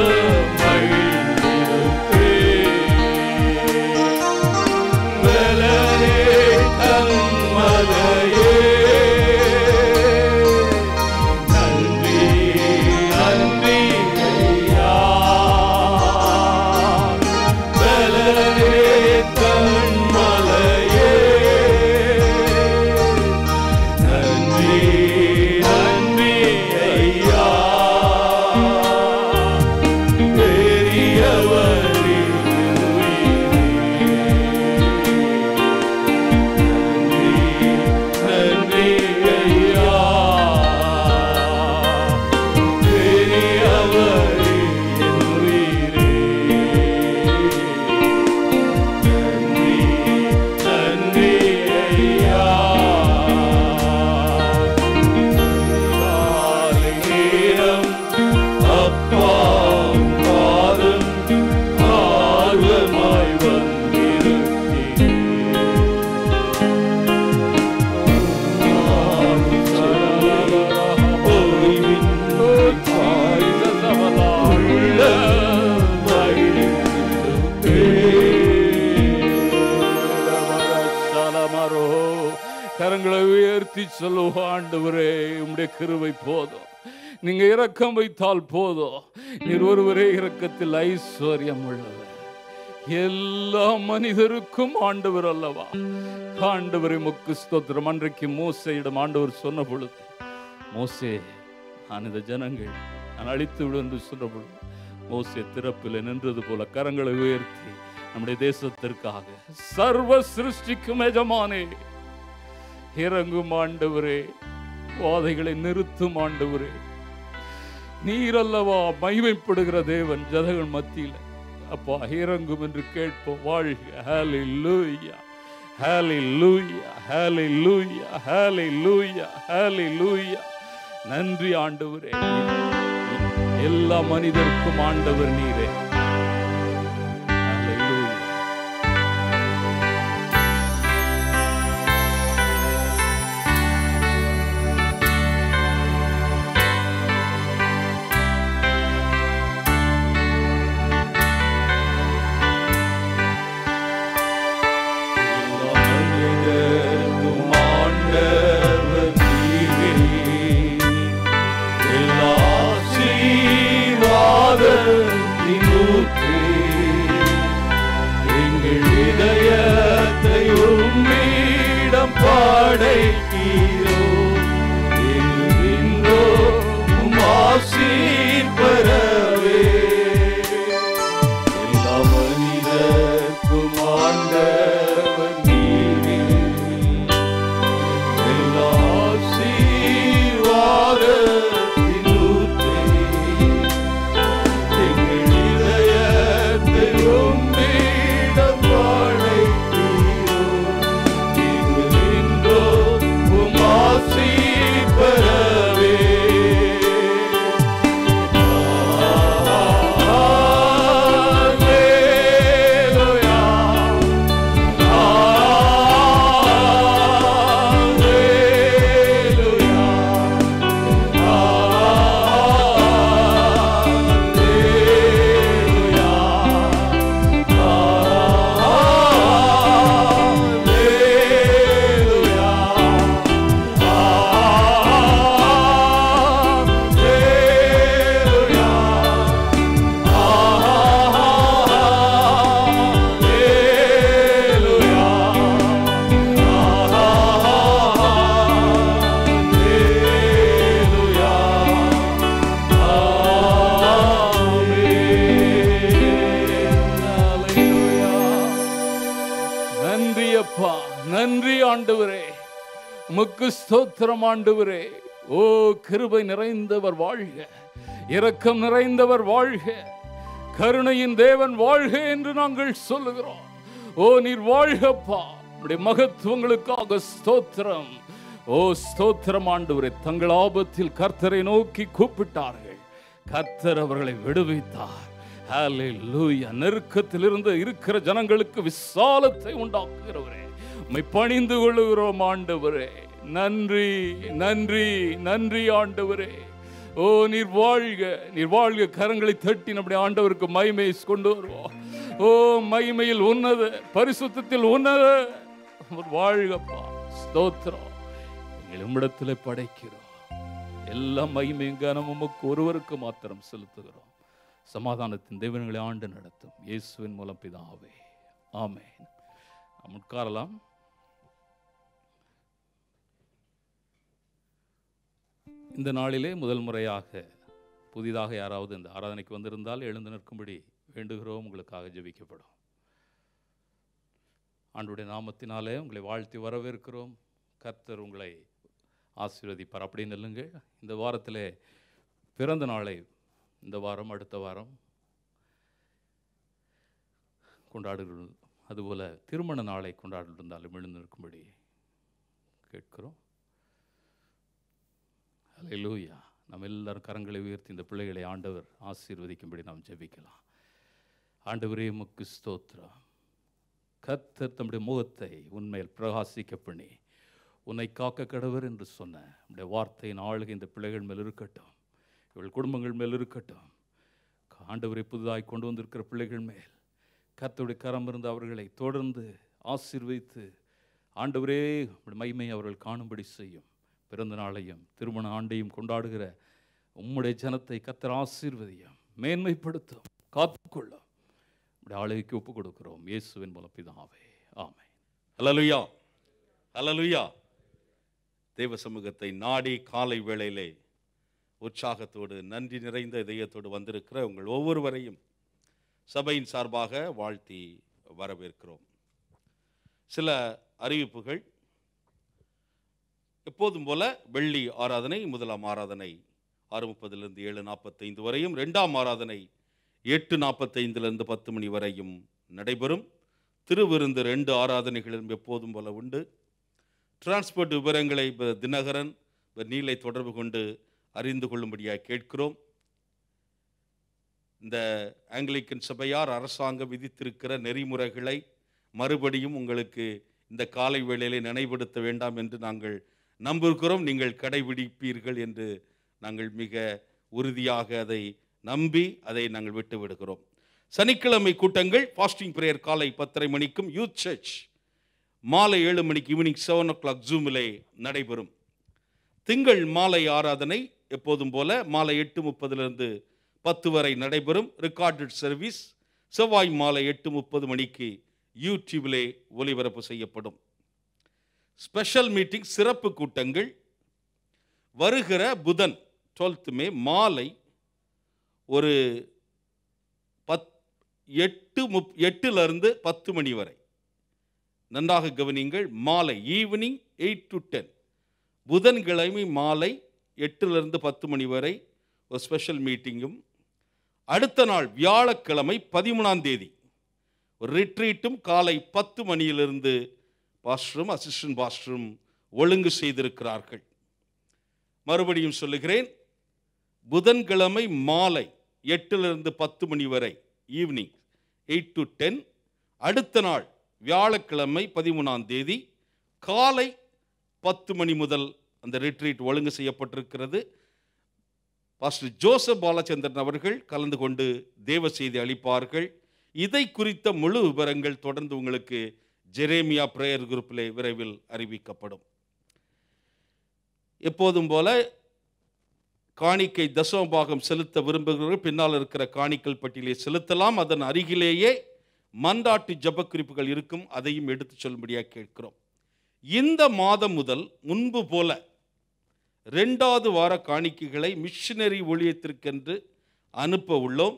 மகிழ்ந்திருப்பேன் பலனே தன்மலையே நன்றி நன்றி ஐயா பலனே தன்மலையே நன்றி நன்றி ஐயா பெரியவரே நன்றி ஐயா பெரியவரே உயிரே நன்றி நன்றி ஐயா காலை நேரம் அப்பா பாதம் ஆர்வமாய் வந்திருக்கிறேன் சலமரோ. கரங்களை உயர்த்தி சொல்லுவோம் ஆண்டவரே உம்முடைய கிருபை போதும் நீங்க இரக்கம் வைத்தால் போதும் நீர் ஒருவரே இரக்கத்தில் ஐஸ்வர்யம் உள்ளவர் எல்லா மனிதருக்கும் ஆண்டவர் அல்லவா ஆண்டவரை முக்கு ஸ்தோத்திரம் அன்றைக்கு மோசையிடம் ஆண்டவர் சொன்ன பொழுது மோசே நான் இந்த ஜனங்கள் நான் அழித்து விடு என்று சொன்ன பொழுது மோசே திறப்பில் நின்றது போல கரங்களை உயர்த்தி நம்முடைய தேசத்திற்காக சர்வ சிருஷ்டிக்கும் எஜமானே இறங்கும் ஆண்டவரே வாதைகளை நிறுத்தும் ஆண்டவரே நீர் அல்லவா மகிமைப்படுகிற தேவன் ஜனங்கள் மத்தியில் அப்பா இறங்கும் என்று கேட்போம் வாழ்க ஹalleluya ஹalleluya ஹalleluya ஹalleluya ஹalleluya நன்றி ஆண்டவரே எல்லா மனிதருக்கும் ஆண்டவர் நீரே ஹalleluya படைத்தீரோ எங்குகின்றோ உம் ஆசீர் பெறவே எல்லா மனிதர்க்கும் ஆண்டவர் நீரே எல்லா ஆசீர்வாதத்தின் ஊற்றே எங்கள் இதயத்தை உம்மிடம் படைத்தீரோ எங்குகின்றோ உம் ஆசீர் பெறவே நன்றி அப்பா நன்றி ஆண்டவரே உமக்கு ஸ்தோத்திரம் ஆண்டவரே ஓ கிருபை நிறைந்தவர் வாழ்க இரக்கம் நிறைந்தவர் வாழ்க கருணையின் தேவன் வாழ்க என்று நாங்கள் சொல்லுகிறோம் ஓ நீர் வாழ்கப்பா உடைய மகத்துவங்களுக்காக ஸ்தோத்திரம் ஓ ஸ்தோத்திரம் ஆண்டவரே தங்கள் ஆபத்தில் கர்த்தரை நோக்கி கூப்பிட்டார்கள் கர்த்தர் அவர்களை விடுவித்தார் ஹalleluya நெருக்கத்திலிருந்து இருக்கிற ஜனங்களுக்கு விசாலத்தை உண்டாக்குகிறவரே உம்மை பணிந்து கொள்ளுகிறோம் ஆண்டவரே நன்றி நன்றி நன்றி ஆண்டவரே ஓ நீர் வாழ்க நீர் வாழ்க கரங்களை தட்டி நம்முடைய ஆண்டவருக்கு மகிமை கொண்டு வருவோம் ஓ மகிமையில் உன்னத பரிசுத்தத்தில் உன்னத அவர் வாழ்கப்பா ஸ்தோத்திரம் எங்கள் உம்மிடத்தில் படைக்கிறோம் எல்லா மகிமையும் கனமும் உமக்கு ஒருவருக்கு மாத்திரம் செலுத்துகிறோம் சமாதானத்தின் தெய்வங்களை ஆண்டு நடத்தும் இயேசுவின் மூலம் பிதாவே ஆமென் நாம் உட்காரலாம் இந்த நாளிலே முதல் முறையாக புதிதாக யாராவது இந்த ஆராதனைக்கு வந்திருந்தால் எழுந்து நிற்கும்படி வேண்டுகிறோம் உங்களுக்காக ஜெபிக்கப்படும் ஆண்டுடைய நாமத்தினாலே உங்களை வாழ்த்தி வரவேற்கிறோம் கர்த்தர் உங்களை ஆசீர்வதிப்பார் அப்படி நில்லுங்கள் இந்த வாரத்திலே பிறந்த நாளை இந்த வாரம் அடுத்த வாரம் கொண்டாடுகிறோம் அதுபோல் திருமண நாளை கொண்டாடிருந்தாலும் எழுந்து நிற்கும்படி கேட்கிறோம் அல்லேலூயா நம்ம எல்லாரும் கரங்களை உயர்த்தி இந்த பிள்ளைகளை ஆண்டவர் ஆசீர்வதிக்கும்படி நாம் ஜெபிக்கலாம் ஆண்டவரே முக்கு ஸ்தோத்திரம் கர்த்தர் தம்முடைய முகத்தை உண்மையில் பிரகாசிக்க பண்ணி உன்னை காக்க கடவர் என்று சொன்ன உடைய வார்த்தையின் ஆளுகை இந்த பிள்ளைகள் மேல் இருக்கட்டும் இவள் குடும்பங்கள் மேல் இருக்கட்டும் ஆண்டவரை புதிதாய் கொண்டு வந்திருக்கிற பிள்ளைகள் மேல் கர்த்தருடைய கரம் இருந்து அவர்களை தொடர்ந்து ஆசீர்வதித்து ஆண்டவரே உம்முடைய மகிமை அவர்கள் காணும்படி செய்யும் பிறந்த நாளையும் திருமண ஆண்டையும் கொண்டாடுகிற உம்முடைய ஜனத்தை கத்தர் ஆசீர்வதியும் மேன்மைப்படுத்தும் காத்துக்கொள்ளும் உடைய ஆளுகைக்கு ஒப்பு கொடுக்கிறோம் இயேசுவின் மூலம் பிதாவே ஆமென் ஹalleluya ஹalleluya தேவ சமூகத்தை நாடி காலை வேளையிலே உற்சாகத்தோடு நன்றி நிறைந்த இதயத்தோடு வந்திருக்கிற உங்கள் ஒவ்வொருவரையும் சபையின் சார்பாக வாழ்த்தி வரவேற்கிறோம் சில அறிவிப்புகள் எப்போதும் போல வெள்ளி ஆராதனை முதலாம் ஆராதனை ஆறு முப்பதிலிருந்து ஏழு நாற்பத்தைந்து வரையும் ரெண்டாம் ஆராதனை எட்டு நாற்பத்தைந்திலிருந்து பத்து மணி வரையும் நடைபெறும் திருவிருந்து ரெண்டு ஆராதனைகளும் எப்போதும் போல உண்டு டிரான்ஸ்போர்ட் விவரங்களை இப்ப தினகரன் இப்ப நீலை தொடர்பு கொண்டு அறிந்து கொள்ளும்படியாக கேட்கிறோம் இந்த ஆங்கிலிக்கன் சபையார் அரசாங்கம் விதித்திருக்கிற நெறிமுறைகளை மறுபடியும் உங்களுக்கு இந்த காலை வேளையிலே நினைவுபடுத்த வேண்டாம் என்று நாங்கள் நம்புகிறோம் நீங்கள் கடைபிடிப்பீர்கள் என்று நாங்கள் மிக உறுதியாக அதை நம்பி அதை நாங்கள் விட்டு விடுகிறோம் சனிக்கிழமை கூட்டங்கள் ஃபாஸ்டிங் பிரேயர் காலை பத்தரை மணிக்கும் யூத் சர்ச் மாலை ஏழு மணிக்கு ஈவினிங் செவன் ஓ கிளாக் ஜூமிலே நடைபெறும் திங்கள் மாலை ஆராதனை எப்போதும் போல மாலை எட்டு முப்பதிலிருந்து பத்து வரை நடைபெறும் ரெக்கார்டட் சர்வீஸ் செவ்வாய் மாலை எட்டு முப்பது மணிக்கு யூடியூபிலே ஒளிபரப்பு செய்யப்படும் ஸ்பெஷல் மீட்டிங் சிறப்பு கூட்டங்கள் வருகிற புதன் 12th மே மாலை ஒரு பத் எட்டு முப் எட்டுலேருந்து பத்து மணி வரை நன்றாக கவனிங்கள் மாலை ஈவினிங் எயிட் டு டென் புதன்கிழமை மாலை எட்டுலேருந்து பத்து மணி வரை ஒரு ஸ்பெஷல் மீட்டிங்கும் அடுத்த நாள் வியாழக்கிழமை பதிமூணாம் தேதி ஒரு ரிட்ரீட்டும் காலை பத்து மணியிலிருந்து பாஸ்டரும் அசிஸ்டன்ட் பாஸ்டரும் ஒழுங்கு செய்திருக்கிறார்கள் மறுபடியும் சொல்லுகிறேன் புதன்கிழமை மாலை எட்டிலிருந்து பத்து மணி வரை ஈவினிங் எயிட் டு டென் அடுத்த நாள் வியாழக்கிழமை பதிமூணாம் தேதி காலை பத்து மணி முதல் அந்த ரிட்ரீட் ஒழுங்கு செய்யப்பட்டிருக்கிறது பாஸ்டர் ஜோசப் பாலச்சந்திரன் அவர்கள் கலந்து கொண்டு தேவ செய்தி அளிப்பார்கள் இதை குறித்த முழு விவரங்கள் தொடர்ந்து உங்களுக்கு ஜெரேமியா பிரேயர் குரூப்பிலே விரைவில் அறிவிக்கப்படும் எப்போதும் போல காணிக்கை தசம பாகம் செலுத்த விரும்புகிறவர்கள் பின்னால் இருக்கிற காணிக்கல் பட்டியலை செலுத்தலாம் அதன் அருகிலேயே மன்றாட்டு ஜெப குறிப்புகள் இருக்கும் அதையும் எடுத்துச் சொல்லும்படியாக கேட்கிறோம் இந்த மாதம் முதல் முன்பு போல ரெண்டாவது வார காணிக்கைகளை மிஷினரி ஊழியத்திற்கென்று அனுப்ப உள்ளோம்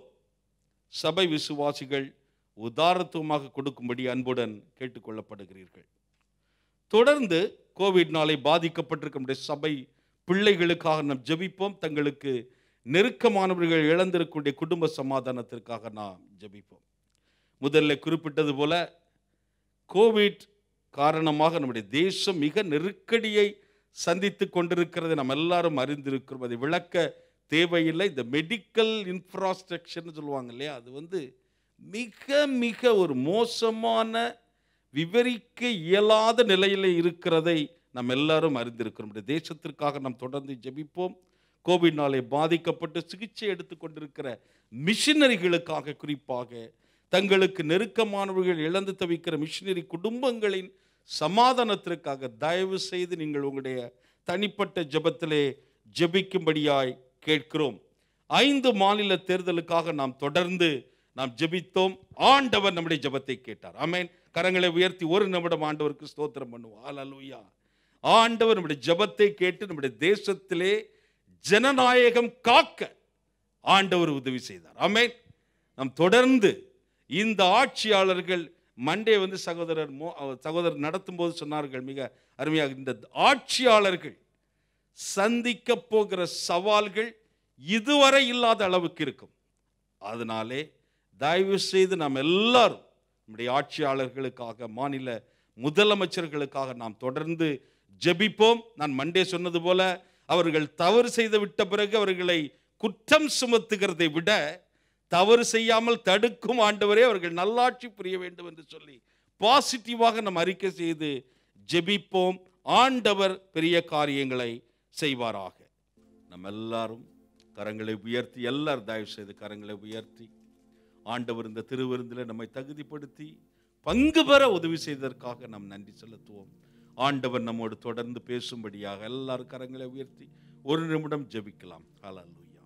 சபை விசுவாசிகள் உதாரத்துவமாக கொடுக்கும்படி அன்புடன் கேட்டுக்கொள்ளப்படுகிறீர்கள் தொடர்ந்து கோவிட்னாலே பாதிக்கப்பட்டிருக்க நம்முடைய சபை பிள்ளைகளுக்காக நாம் ஜெபிப்போம் தங்களுக்கு நெருக்கமானவர்கள் இழந்திருக்கக்கூடிய குடும்ப சமாதானத்திற்காக நாம் ஜெபிப்போம் முதல்ல குறிப்பிட்டது போல கோவிட் காரணமாக நம்முடைய தேசம் மிக நெருக்கடியை சந்தித்து கொண்டிருக்கிறதை நாம் எல்லாரும் அறிந்திருக்கிறோம் அதை விளக்க தேவையில்லை இந்த மெடிக்கல் இன்ஃப்ராஸ்ட்ரக்சர்னு சொல்லுவாங்க இல்லையா அது வந்து மிக மிக ஒரு மோசமான விவரிக்க இயலாத நிலையில் இருக்கிறதை நாம் எல்லாரும் அறிந்திருக்கிறோம் நம்முடைய தேசத்திற்காக நாம் தொடர்ந்து ஜெபிப்போம் கோவிட்னாலே பாதிக்கப்பட்டு சிகிச்சை எடுத்துக்கொண்டிருக்கிற மிஷினரிகளுக்காக குறிப்பாக தங்களுக்கு நெருக்கமானவர்கள் இழந்து தவிக்கிற மிஷினரி குடும்பங்களின் சமாதானத்திற்காக தயவு செய்து நீங்கள் உங்களுடைய தனிப்பட்ட ஜெபத்திலே ஜெபிக்கும்படியாய் கேட்கிறோம் ஐந்து மாநில தேர்தலுக்காக நாம் தொடர்ந்து நாம் ஜெபித்தோம் ஆண்டவர் நம்முடைய ஜெபத்தை கேட்டார் ஆமென் கரங்களை உயர்த்தி ஒரு நிமிடம் ஆண்டவருக்கு ஸ்தோத்திரம் பண்ணுவோம் ஹalleluya ஆண்டவர் நம்முடைய ஜெபத்தை கேட்டு நம்முடைய தேசத்திலே ஜனநாயகம் காக்க ஆண்டவர் உதவி செய்தார் ஆமென் நாம் தொடர்ந்து இந்த ஆட்சியாளர்கள் மண்டே வந்து சகோதரர் மோ அவர் சகோதரர் நடத்தும்போது சொன்னார்கள் மிக அருமையாக இந்த ஆட்சியாளர்கள் சந்திக்க போகிற சவால்கள் இதுவரை இல்லாத அளவுக்கு இருக்கும் அதனாலே தயவு செய்து நாம் எல்லாரும் நம்முடைய ஆட்சியாளர்களுக்காக மாநில முதலமைச்சர்களுக்காக நாம் தொடர்ந்து ஜெபிப்போம் நான் மண்டே சொன்னது போல அவர்கள் தவறு செய்து விட்ட பிறகு அவர்களை குற்றம் சுமத்துகிறதை விட தவறு செய்யாமல் தடுக்கும் ஆண்டவரே அவர்கள் நல்லாட்சி புரிய வேண்டும் என்று சொல்லி பாசிட்டிவாக நம்ம அறிக்கை செய்து ஜெபிப்போம் ஆண்டவர் பெரிய காரியங்களை செய்வாராக நம்ம எல்லாரும் கரங்களை உயர்த்தி எல்லாரும் தயவு செய்து கரங்களை உயர்த்தி ஆண்டவர் இந்த திருவிருந்தில் நம்மை தகுதிப்படுத்தி பங்கு பெற உதவி செய்ததற்காக நாம் நன்றி செலுத்துவோம் ஆண்டவர் நம்மோடு தொடர்ந்து பேசும்படியாக எல்லாரும் கரங்களை உயர்த்தி ஒரு நிமிடம் ஜெபிக்கலாம் ஹalleluya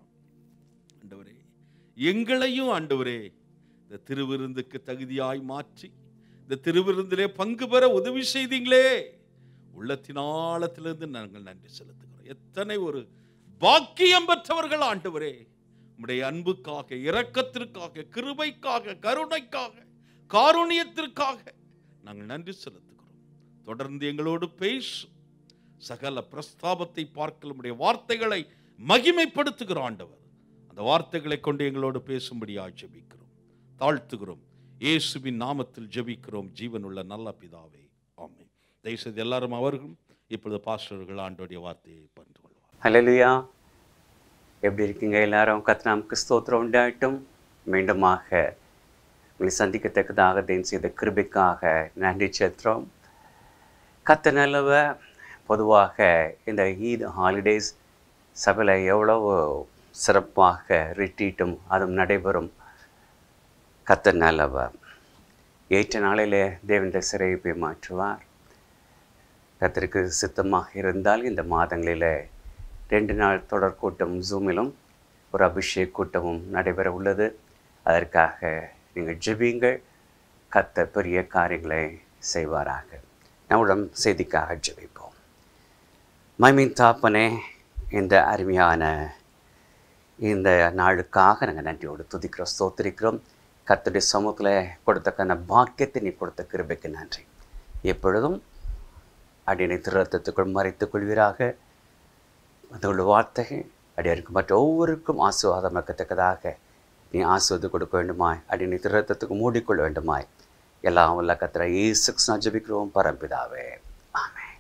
ஆண்டவரே எங்களையும் ஆண்டவரே இந்த திருவிருந்துக்கு தகுதியாய் மாற்றி இந்த திருவிருந்திலே பங்கு பெற உதவி செய்தீங்களே உள்ளத்தின் ஆழத்திலிருந்து நாங்கள் நன்றி செலுத்துகிறோம் எத்தனை ஒரு பாக்கியம் பெற்றவர்கள் ஆண்டவரே உம்முடைய அன்புக்காக இரக்கத்திற்காக கிருபைக்காக கருணைக்காக காருண்யத்திற்காக நாங்கள் நன்றி செலுத்துகிறோம் தொடர்ந்து எங்களோடு பேசும் சகல பிரஸ்தாபத்தை பார்க்கல உம்முடைய வார்த்தைகளை மகிமைப்படுத்துகிற ஆண்டவர் அந்த வார்த்தைகளை கொண்டு எங்களோடு பேசும்படியாக ஜெபிக்கிறோம் தாழ்த்துகிறோம் இயேசுவின் நாமத்தில் ஜெபிக்கிறோம் ஜீவனுள்ள நல்ல பிதாவே ஆமென் தயவுசெய்து எல்லாரும் அவர்களும் இப்பொழுது பாஸ்டர்கள் ஆண்டோடைய வார்த்தையை பகிர்ந்து கொள்வார் ஹalleluya எப்படி இருக்கீங்க எல்லாரும் கத்னாமுக்கு ஸ்தோத்திரம் உண்டாட்டும் மீண்டுமாக உங்களை சந்திக்கத்தக்கதாக தேன் செய்த கிருபைக்காக நன்றி செலுத்துகிறோம் கத்த நல்லவ பொதுவாக இந்த ஈத் ஹாலிடேஸ் சபையில் எவ்வளவு சிறப்பாக ரிட்டீட்டும் அதுவும் நடைபெறும் கத்த நல்லவ ஏற்ற நாளிலே தேவனுடைய சிறையை மாற்றுவார் கத்திற்கு சித்தமாக இருந்தால் இந்த மாதங்களில் ரெண்டு நாள் தொடர் கூட்டம் ஜூமிலும் ஒரு அபிஷேக் கூட்டமும் நடைபெற உள்ளது அதற்காக நீங்கள் ஜெபியுங்கள் கத்த பெரிய காரியங்களை செய்வாராக நம்முடன் செய்திக்காக ஜெபிப்போம் மைமின் தாப்பனே இந்த அருமையான இந்த நாளுக்காக நாங்கள் நன்றியோடு துதிக்கிறோம் ஸ்தோத்திரிக்கிறோம் கர்த்தருடைய சமூகத்தில் கொடுத்தக்கான பாக்கியத்தை நீ கொடுத்த கிருபைக்கு நன்றி எப்பொழுதும் அடியனை திருரத்தத்துக்குள் மறைத்துக் கொள்வீராக அதோட வார்த்தைகள் அடியாருக்கு மற்ற ஒவ்வொருக்கும் ஆசீர்வாதமாக்கத்தக்கதாக நீ ஆசுவது கொடுக்க வேண்டுமாய் அடியனை திருரத்தத்துக்கு மூடிக்கொள்ள வேண்டுமாய் எல்லாம் உள்ள கத்திர ஏசுக்ஸ் நான் ஜெபிக்கிறோம் பரம்பிதாவே ஆமென்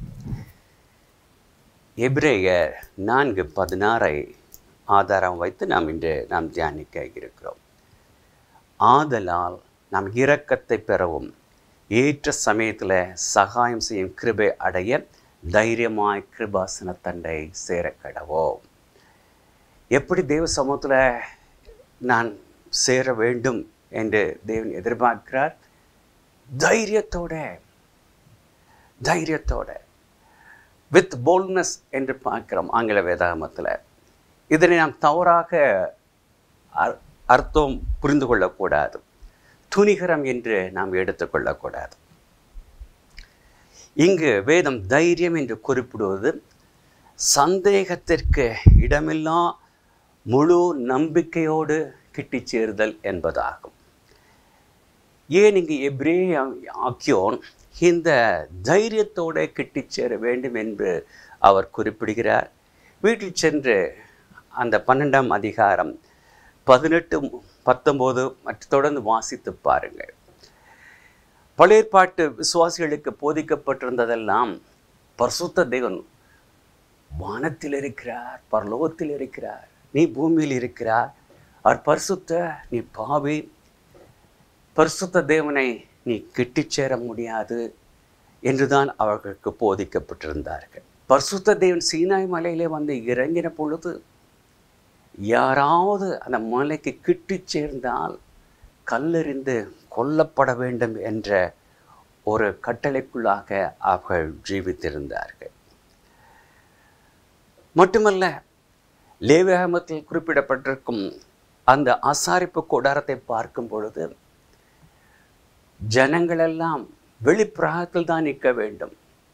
எபிரேயர் நான்கு பதினாறை ஆதாரம் வைத்து நாம் இன்று நாம் தியானிக்க இருக்கிறோம் ஆதலால் நாம் இரக்கத்தை பெறவும் ஏற்ற சமயத்தில் சகாயம் செய்யும் கிருபை அடைய தைரியமாய் கிருபாசன தண்டை சேரக்கடவோம் எப்படி தேவ சமூகத்தில் நான் சேர வேண்டும் என்று தேவன் எதிர்பார்க்கிறார் தைரியத்தோட தைரியத்தோட வித் போல்ட்னஸ் என்று பார்க்கிறோம் ஆங்கில வேதாகமத்தில் இதனை நாம் தவறாக அர்- அர்த்தம் புரிந்து கொள்ளக்கூடாது துணிகரம் என்று நாம் எடுத்துக்கொள்ளக்கூடாது இங்கு வேதம் தைரியம் என்று குறிப்பிடுவது சந்தேகத்திற்கு இடமில்லா முழு நம்பிக்கையோடு கிட்டிச் சேருதல் என்பதாகும் ஏன் இங்கு எப்ரே ஆக்கியோன் இந்த தைரியத்தோடு கிட்டிச் சேர வேண்டும் என்று அவர் குறிப்பிடுகிறார் வீட்டில் சென்று அந்த பன்னெண்டாம் அதிகாரம் பதினெட்டு பத்தொம்போது மற்றும் தொடர்ந்து வாசித்து பாருங்கள் பழைய ஏற்பாட்டு விசுவாசிகளுக்கு போதிக்கப்பட்டிருந்ததெல்லாம் பரிசுத்த தேவன் வானத்தில் இருக்கிறார் பரலோகத்தில் இருக்கிறார் நீ பூமியில் இருக்கிறார் அவர் பரிசுத்த நீ பாவி பரிசுத்த தேவனை நீ கிட்டிச் சேர முடியாது என்றுதான் அவர்களுக்கு போதிக்கப்பட்டிருந்தார்கள் பரிசுத்த தேவன் சீனாய் மலையிலே வந்து இறங்கின பொழுது யாராவது அந்த மலைக்கு கிட்டிச் சேர்ந்தால் கல்லெறிந்து கொல்லப்பட வேண்டும் என்ற ஒரு கட்டளைக்குள்ளாக அவர்கள் ஜீவித்திருந்தார்கள் மட்டுமல்ல லேவியாகமத்தில் குறிப்பிடப்பட்டிருக்கும் அந்த ஆசாரிப்பு கூடாரத்தை பார்க்கும் பொழுது ஜனங்களெல்லாம் வெளிப்பிராகத்தில் தான் நிற்க வேண்டும்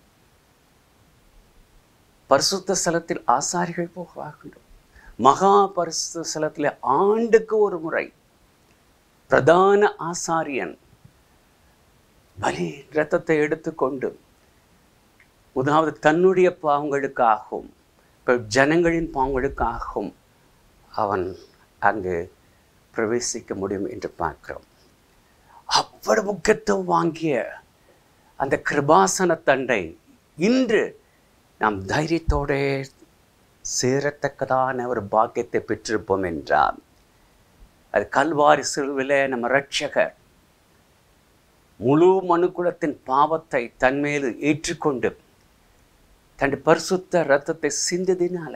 பரிசுத்த ஸ்தலத்தில் ஆசாரிகள் போக வேண்டும் மகா பரிசுத்த ஸ்தலத்தில் ஆண்டுக்கு ஒரு முறை பிரதான ஆசாரியன் பலி இரத்தத்தை எடுத்துக்கொண்டு முதலாவது தன்னுடைய பாவங்களுக்காகவும் இப்போ ஜனங்களின் பாவங்களுக்காகவும் அவன் அங்கு பிரவேசிக்க முடியும் என்று பார்க்கிறோம் அவ்வளவு முக்கியத்துவம் வாங்கிய அந்த கிருபாசன தண்டை இன்று நாம் தைரியத்தோட சேரத்தக்கதான ஒரு பாக்கியத்தை பெற்றிருப்போம் என்றால் அது கல்வாரி சிலுவிலே நம்ம ரட்சகர் முழு மனுக்குலத்தின் பாவத்தை தன்மேல் ஏற்றுக்கொண்டு தன் பரிசுத்த இரத்தத்தை சிந்ததினால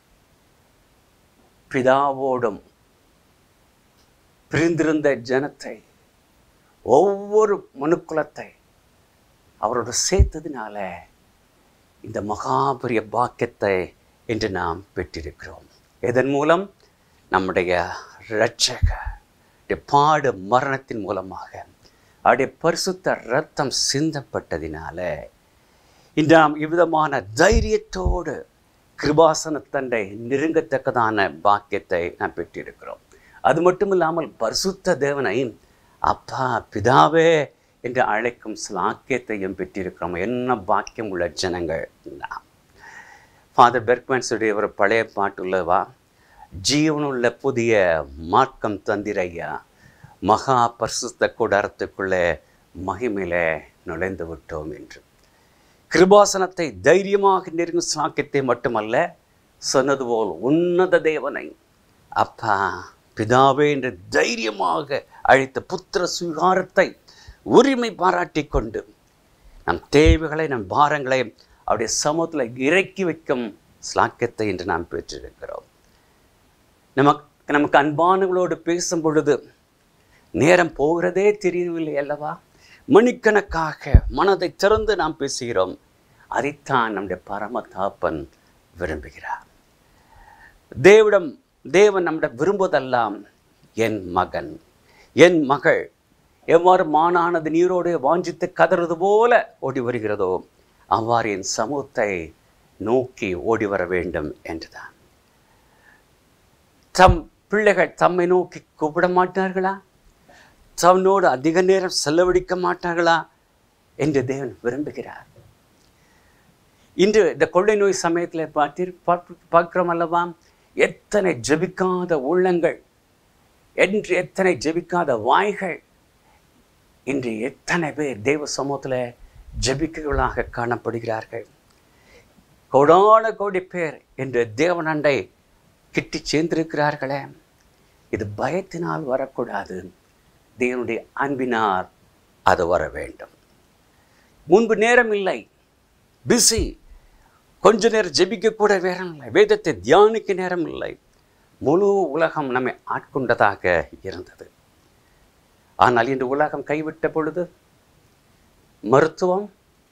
பிதாவோடும் பிரிந்திருந்த ஜனத்தை ஒவ்வொரு மனுக்குலத்தை அவரோட சேர்த்ததினால இந்த மகாபரிய பாக்கியத்தை இன்று நாம் பெற்றிருக்கிறோம் இதன் மூலம் நம்முடைய இரட்சக பாடு மரணத்தின் மூலமாக அவருடைய பரிசுத்த ரத்தம் சிந்தப்பட்டதினால இன்று நாம் இவ்விதமான தைரியத்தோடு கிருபாசன தண்டை நெருங்கத்தக்கதான பாக்கியத்தை நாம் பெற்றிருக்கிறோம் அது மட்டும் இல்லாமல் பரிசுத்த தேவனை அப்பா பிதாவே என்று அழைக்கும் சிலாக்கியத்தையும் பெற்றிருக்கிறோம் என்ன பாக்கியம் உள்ள ஜனங்கள் நாம் ஃபாதர் பெர்க்மன்ஸுடைய ஒரு பழைய பாட்டுள்ளவா ஜீவனுள்ள புதிய மார்க்கம் தந்திரையா மகா பரிசுத்த கூடாரத்துக்குள்ளே மகிமையிலே நுழைந்து விட்டோம் என்று கிருபாசனத்தை தைரியமாக நெருங்கும் சாக்கியத்தை மட்டுமல்ல சொன்னது போல் உன்னத தேவனை அப்பா பிதாவே என்று தைரியமாக அழைத்த புத்திர சுகாரத்தை உரிமை பாராட்டி கொண்டு நம் தேவைகளை நம் பாரங்களை அவருடைய சமூகத்தில் இறக்கி வைக்கும் ஸ்லாக்கியத்தை இன்று நாம் பெற்றிருக்கிறோம் நமக்கு நமக்கு அன்பானவங்களோடு பேசும் பொழுது நேரம் போகிறதே தெரியவில்லை அல்லவா மணிக்கணக்காக மனதை திறந்து நாம் பேசுகிறோம் அதைத்தான் நம்முடைய பரம தாப்பன் விரும்புகிறார் தேவிடம் தேவன் நம்மிடம் விரும்புவதெல்லாம் என் மகன் என் மகள் எவ்வாறு மானானது நீரோடு வாஞ்சித்து கதறது போல ஓடி வருகிறதோ அவ்வாறு என் சமூகத்தை நோக்கி ஓடி வர வேண்டும் என்றுதான் தம் பிள்ளைகள் தம்மை நோக்கி கூப்பிட மாட்டார்களா தன்னோடு அதிக நேரம் செலவழிக்க மாட்டார்களா என்று தேவன் விரும்புகிறார் இன்று இந்த கொள்ளை நோய் சமயத்தில் பார்த்து பார்க்கிறோம் அல்லவா எத்தனை ஜெபிக்காத உள்ளங்கள் என்று எத்தனை ஜெபிக்காத வாய்கள் இன்று எத்தனை பேர் தெய்வ சமூகத்தில் ஜெபிக்கர்களாக காணப்படுகிறார்கள் கோடான கோடி பேர் என்று தேவனண்டை கிட்டி சேர்ந்திருக்கிறார்களே இது பயத்தினால் வரக்கூடாது தேவனுடைய அன்பினால் அது வர வேண்டும் முன்பு நேரம் இல்லை பிஸி கொஞ்ச நேரம் ஜெபிக்க கூட நேரம் இல்லை வேதத்தை தியானிக்க நேரம் இல்லை முழு உலகம் நம்மை ஆட்கொண்டதாக இருந்தது ஆனால் இன்று உலகம் கைவிட்ட பொழுது மருத்துவம்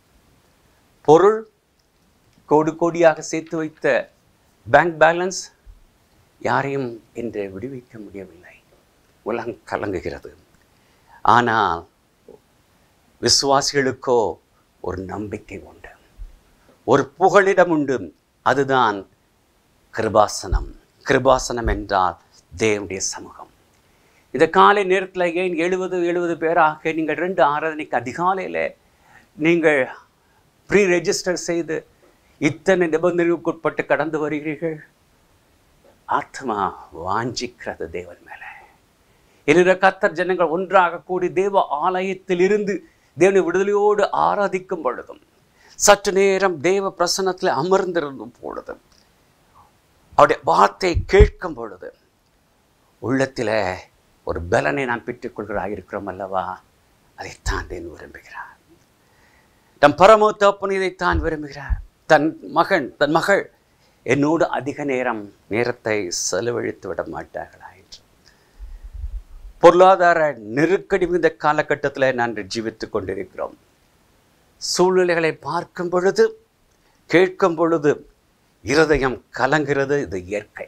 பொருள் கோடி கோடியாக சேர்த்து வைத்த பேங்க் பேலன்ஸ் யாரையும் இன்று விடுவிக்க முடியவில்லை உலகம் கலங்குகிறது ஆனால் விசுவாசிகளுக்கோ ஒரு நம்பிக்கை உண்டு ஒரு புகழிடம் உண்டு அதுதான் கிருபாசனம் கிருபாசனம் என்றால் தேவனுடைய சமூகம் இந்த காலை நேரத்தில் ஏன் எழுபது எழுபது பேராக நீங்கள் ரெண்டு ஆராதனைக்கு அதிகாலையில் நீங்கள் ப்ரீ ரெஜிஸ்டர் செய்து இத்தனை நிபந்தனைக்குட்பட்டு கடந்து வருகிறீர்கள் ஆத்மா வாஞ்சிக்கிறது தேவன் மேலே இருக்கிற கத்தர் ஜனங்கள் ஒன்றாக கூடி தேவ ஆலயத்தில் இருந்து தேவனை விடுதலையோடு ஆராதிக்கும் பொழுதும் சற்று நேரம் தேவ பிரசன்னத்தில் அமர்ந்திருந்தும் பொழுதும் அவருடைய வார்த்தை கேட்கும் பொழுது உள்ளத்தில் ஒரு பலனை நாம் பெற்றுக்கொள்கிறாக இருக்கிறோம் அல்லவா அதைத்தான் தேவன் விரும்புகிறார் தன் பரமோ தப்பன் இதைத்தான் விரும்புகிறார் தன் மகன் தன் மகள் என்னோடு அதிக நேரம் நேரத்தை செலவழித்து விட மாட்டார்களா என்று பொருளாதார நெருக்கடி மிகுந்த காலகட்டத்தில் நான் ஜீவித்து கொண்டிருக்கிறோம் சூழ்நிலைகளை பார்க்கும் பொழுது கேட்கும் பொழுது இருதயம் கலங்கிறது இது இயற்கை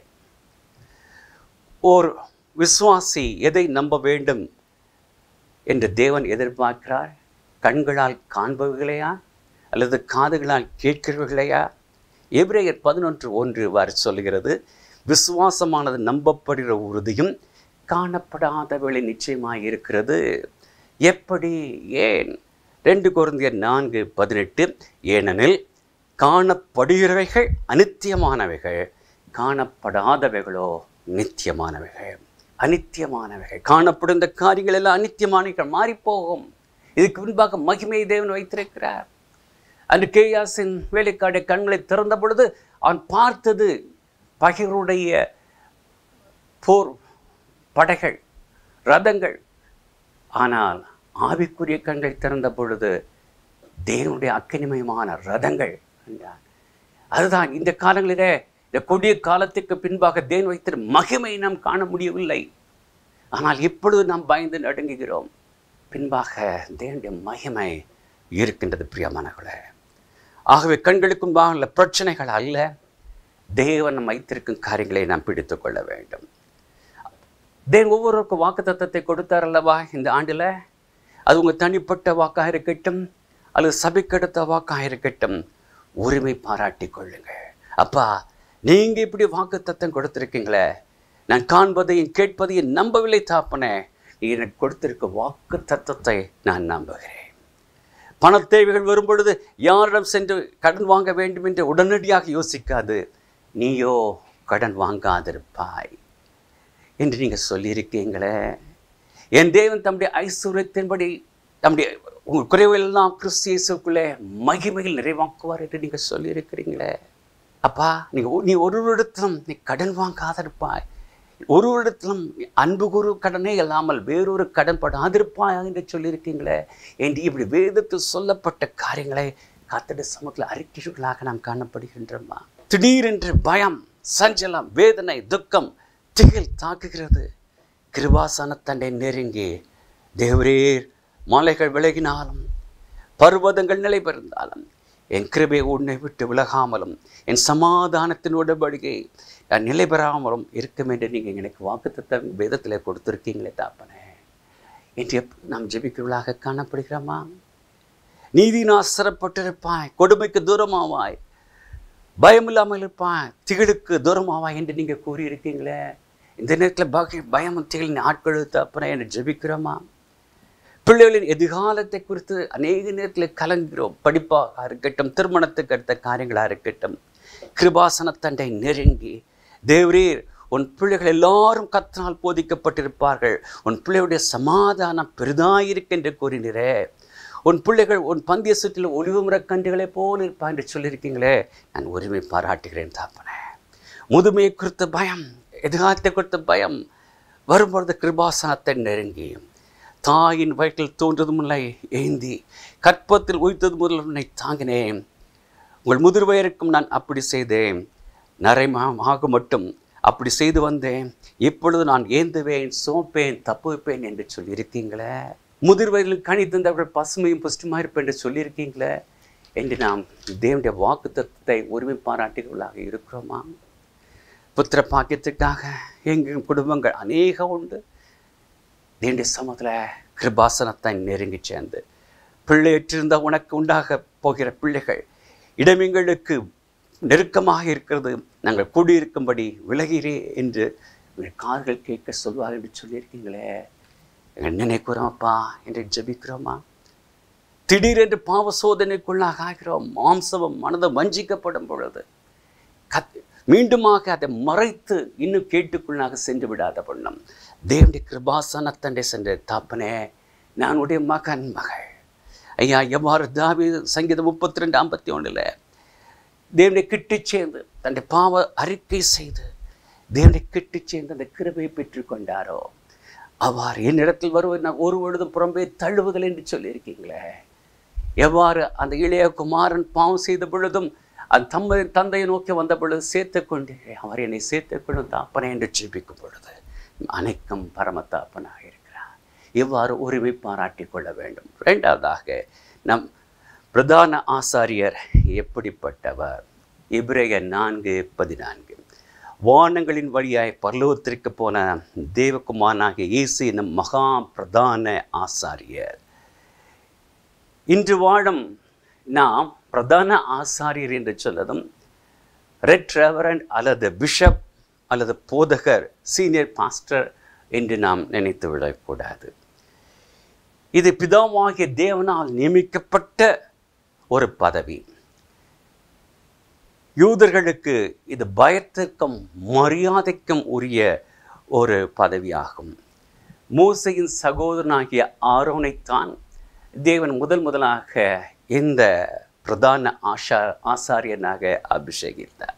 ஓர் விசுவாசி எதை நம்ப வேண்டும் என்று தேவன் எதிர்பார்க்கிறார் கண்களால் காண்பவர்களையா அல்லது காதுகளால் கேட்கிறவர்களையா எபிரேயர் பதினொன்று ஒன்று இவ்வாறு சொல்கிறது விசுவாசமானது நம்பப்படுகிற உறுதியும் காணப்படாதவளை நிச்சயமாக இருக்கிறது எப்படி ஏன் ரெண்டு குருந்தியர் நான்கு பதினெட்டு ஏனெனில் காணப்படுகிறவைகள் அனித்தியமானவைகள் காணப்படாதவைகளோ நித்தியமானவைகள் அனித்தியமானவைகள் காணப்படும் இந்த காரியங்கள் எல்லாம் அனித்தியமானவைகள் மாறிப்போகும் இதுக்கு முன்பாக மகிமை தேவன் வைத்திருக்கிறார் அன்று கேயாசின் வேலைக்காடு கண்களை திறந்த பொழுது அவன் பார்த்தது பகைவருடைய போர் படைகள் ரதங்கள் ஆனால் ஆவிக்குரிய கண்களை திறந்த பொழுது தேவனுடைய அக்கினிமயமான ரதங்கள் என்றான் அதுதான் இந்த காலங்களிலே இந்த கொடிய காலத்துக்கு பின்பாக தேவன் வைத்திரு மகிமை நாம் காண முடியவில்லை ஆனால் இப்பொழுது நாம் பயந்து நடுங்குகிறோம் பின்பாக தேவனுடைய மகிமை இருக்கின்றது பிரியமானவர்களே ஆகவே கண்களுக்கு முன்பாக உள்ள பிரச்சனைகள் அல்ல தேவன் நம்ம வைத்திருக்கும் காரியங்களை நாம் பிடித்து கொள்ள வேண்டும் தேவன் ஒவ்வொருவருக்கும் வாக்கு தத்தத்தை கொடுத்தார் அல்லவா இந்த ஆண்டில் அது உங்கள் தனிப்பட்ட வாக்காக இருக்கட்டும் அல்லது சபைக்கெடுத்த வாக்காக இருக்கட்டும் உரிமை பாராட்டி கொள்ளுங்கள் அப்பா நீங்கள் இப்படி வாக்கு தத்தம் கொடுத்துருக்கீங்களே நான் காண்பதையும் கேட்பதையும் நம்பவில்லை தாப்பனே நீ எனக்கு கொடுத்திருக்க வாக்கு தத்தத்தை நான் நம்புகிறேன் பண தேவைகள் வரும் பொழுது யாரிடம் சென்று கடன் வாங்க வேண்டும் என்று உடனடியாக யோசிக்காது நீயோ கடன் வாங்காதிருப்பாய் என்று நீங்கள் சொல்லியிருக்கீங்களே என் தேவன் தம்முடைய ஐஸ்வர்யத்தின்படி தம்முடைய உங்கள் குறைவெல்லாம் கிறிஸ்து இயேசுக்குள்ளே மகிமையில் நிறைவாக்குவார் என்று நீங்கள் சொல்லியிருக்கிறீங்களே அப்பா நீ ஒ- நீ ஒரு இடத்திலும் நீ கடன் வாங்காதிருப்பாய் ஒரு இடத்திலும் அன்பு குரு கடனே இல்லாமல் வேறொரு கடன் படாதிருப்பாய் என்று சொல்லியிருக்கீங்களே என்று இப்படி வேதத்தில் சொல்லப்பட்ட காரியங்களை காத்தடி சமூகத்தில் அறிக்கைகளாக நாம் காணப்படுகின்றோமா திடீரென்று பயம் சஞ்சலம் வேதனை துக்கம் திகில் தாக்குகிறது கிருபாசன தண்டை நெருங்கி தேவரீர் மலைகள் விலகினாலும் பர்வதங்கள் நிலை பெறுந்தாலும் என் கிருபை உன்னை விட்டு விலகாமலும் என் சமாதானத்தின் உடன்படிக்கை நான் நிலை பெறாமலும் இருக்கும் என்று நீங்கள் எனக்கு வாக்குத்தத்தம் வேதத்தில் கொடுத்துருக்கீங்களே தாப்பனே என்று எப் நாம் ஜெபிக்கிறவர்களாக காணப்படுகிறோமா நீதி நாசரப்பட்டிருப்பாய் கொடுமைக்கு தூரமாவாய் பயமில்லாமல் இருப்பாய் திகிலுக்கு தூரமாவாய் என்று நீங்கள் கூறியிருக்கீங்களே இந்த நேரத்தில் பகை பயமும் திகிலின் ஆட்கள் தப்பனே என்று ஜெபிக்கிறோமா பிள்ளைகளின் எதிர்காலத்தை குறித்து அநேக நேரத்தில் கலங்குகிறோம் படிப்பாக இருக்கட்டும் திருமணத்துக்கு அடுத்த காரியங்களாக இருக்கட்டும் கிருபாசனத்தண்டை நெருங்கி தேவரீர் உன் பிள்ளைகள் எல்லாரும் கத்தனால் போதிக்கப்பட்டிருப்பார்கள் உன் பிள்ளையுடைய சமாதானம் பெரிதாயிருக்கு என்று கூறினரே உன் பிள்ளைகள் உன் பந்திய சுற்றில் ஒளிவு முறக்கன்றுகளைப் போல் இருப்பா என்று சொல்லியிருக்கீங்களே நான் உரிமை பாராட்டுகிறேன் தாப்பனே முதுமையை குறித்த பயம் எதிர்காலத்தை குறித்த பயம் வரும்பொழுது கிருபாசனத்தை நெருங்கி தாயின் வயிற்றில் தோன்றது முல்லை ஏந்தி கற்பத்தில் உய்த்தது முதல் உன்னை தாங்கினேன் உங்கள் முதிர் வயருக்கும் நான் அப்படி செய்தேன் நரைமாக மட்டும் அப்படி செய்து வந்தேன் இப்பொழுது நான் ஏந்துவேன் சோப்பேன் தப்புவிப்பேன் என்று சொல்லியிருக்கீங்களே முதிர் வயதில் கனி தந்தவர்கள் பசுமையும் புஷ்டிமாக இருப்பேன் என்று சொல்லியிருக்கீங்களே என்று நாம் தேவனுடைய வாக்கு தத்துவத்தை உரிமை பாராட்டுகளாக இருக்கிறோமா புத்திர பாக்கியத்துக்காக எங்கள் குடும்பங்கள் அநேகம் உண்டு தேண்டிய சமத்தில் கிருபாசனத்தை நெருங்கி சேர்ந்து பிள்ளையற்றிருந்த உனக்கு உண்டாக போகிற பிள்ளைகள் இடமெங்களுக்கு நெருக்கமாக இருக்கிறது நாங்கள் கூடியிருக்கும்படி விலகிறே என்று உங்கள் கால்கள் கேட்க சொல்வார் என்று சொல்லியிருக்கீங்களே எங்கள் நினைக்கிறோம்ப்பா என்று ஜெபிக்கிறோமா திடீரென்று பாவ சோதனைக்குள்ளாக ஆகிறோம் மாம்சமும் மனதும் வஞ்சிக்கப்படும் பொழுது கத் மீண்டுமாக அதை மறைத்து இன்னும் கேட்டுக்குள்ளாக சென்று விடாத பொண்ணும் தேவனுடைய கிருபாசனத்தண்டை சென்ற தாப்பனே நான் உடைய மகன் மகள் ஐயா எவ்வாறு தாவி சங்கீதம் முப்பத்தி ரெண்டு ஐம்பத்தி ஒன்றில் தேவனை கிட்டி சேர்ந்து தன்னுடைய பாவ அறிக்கை செய்து தேவனை கிட்டி சேர்ந்து அந்த கிருபையை பெற்றுக்கொண்டாரோ அவ்வாறு என்னிடத்தில் வருவது நான் ஒரு பொழுதும் புறம்பே தள்ளுவதில்லை என்று சொல்லியிருக்கீங்களே எவ்வாறு அந்த இளைய குமாரன் பாவம் செய்த பொழுதும் அந்த தம்மை தந்தையை நோக்கி வந்த பொழுது சேர்த்து கொண்டு அவர் என்னை சேர்த்து கொண்டு தாப்பனே என்று ஜெபிக்கும் பொழுது அனைக்கும் பரம தாப்பனாக இருக்கிறார் இவ்வாறு உரிமை பாராட்டி கொள்ள வேண்டும் இரண்டாவதாக நம் பிரதான ஆசாரியர் எப்படிப்பட்டவர் இப்ரேய நான்கு பதினான்கு வானங்களின் வழியாய் பரலோகத்திற்கு போன தேவகுமாரனாகிய இயேசு என்னும் மகா பிரதான ஆசாரியர் இன்று வாழும் நாம் பிரதான ஆசாரியர் என்று சொல்லதும் ரெட் ரெவரண்ட் அல்லது பிஷப் அல்லது போதகர் சீனியர் பாஸ்டர் என்று நாம் நினைத்து விடக்கூடாது இது பிதாவாகிய தேவனால் நியமிக்கப்பட்ட ஒரு பதவி யூதர்களுக்கு இது பயத்திற்கும் மரியாதைக்கும் உரிய ஒரு பதவியாகும் மூசையின் சகோதரனாகிய ஆரோனைத்தான் தேவன் முதல் முதலாக இந்த பிரதான ஆஷா ஆசாரியனாக அபிஷேகித்தார்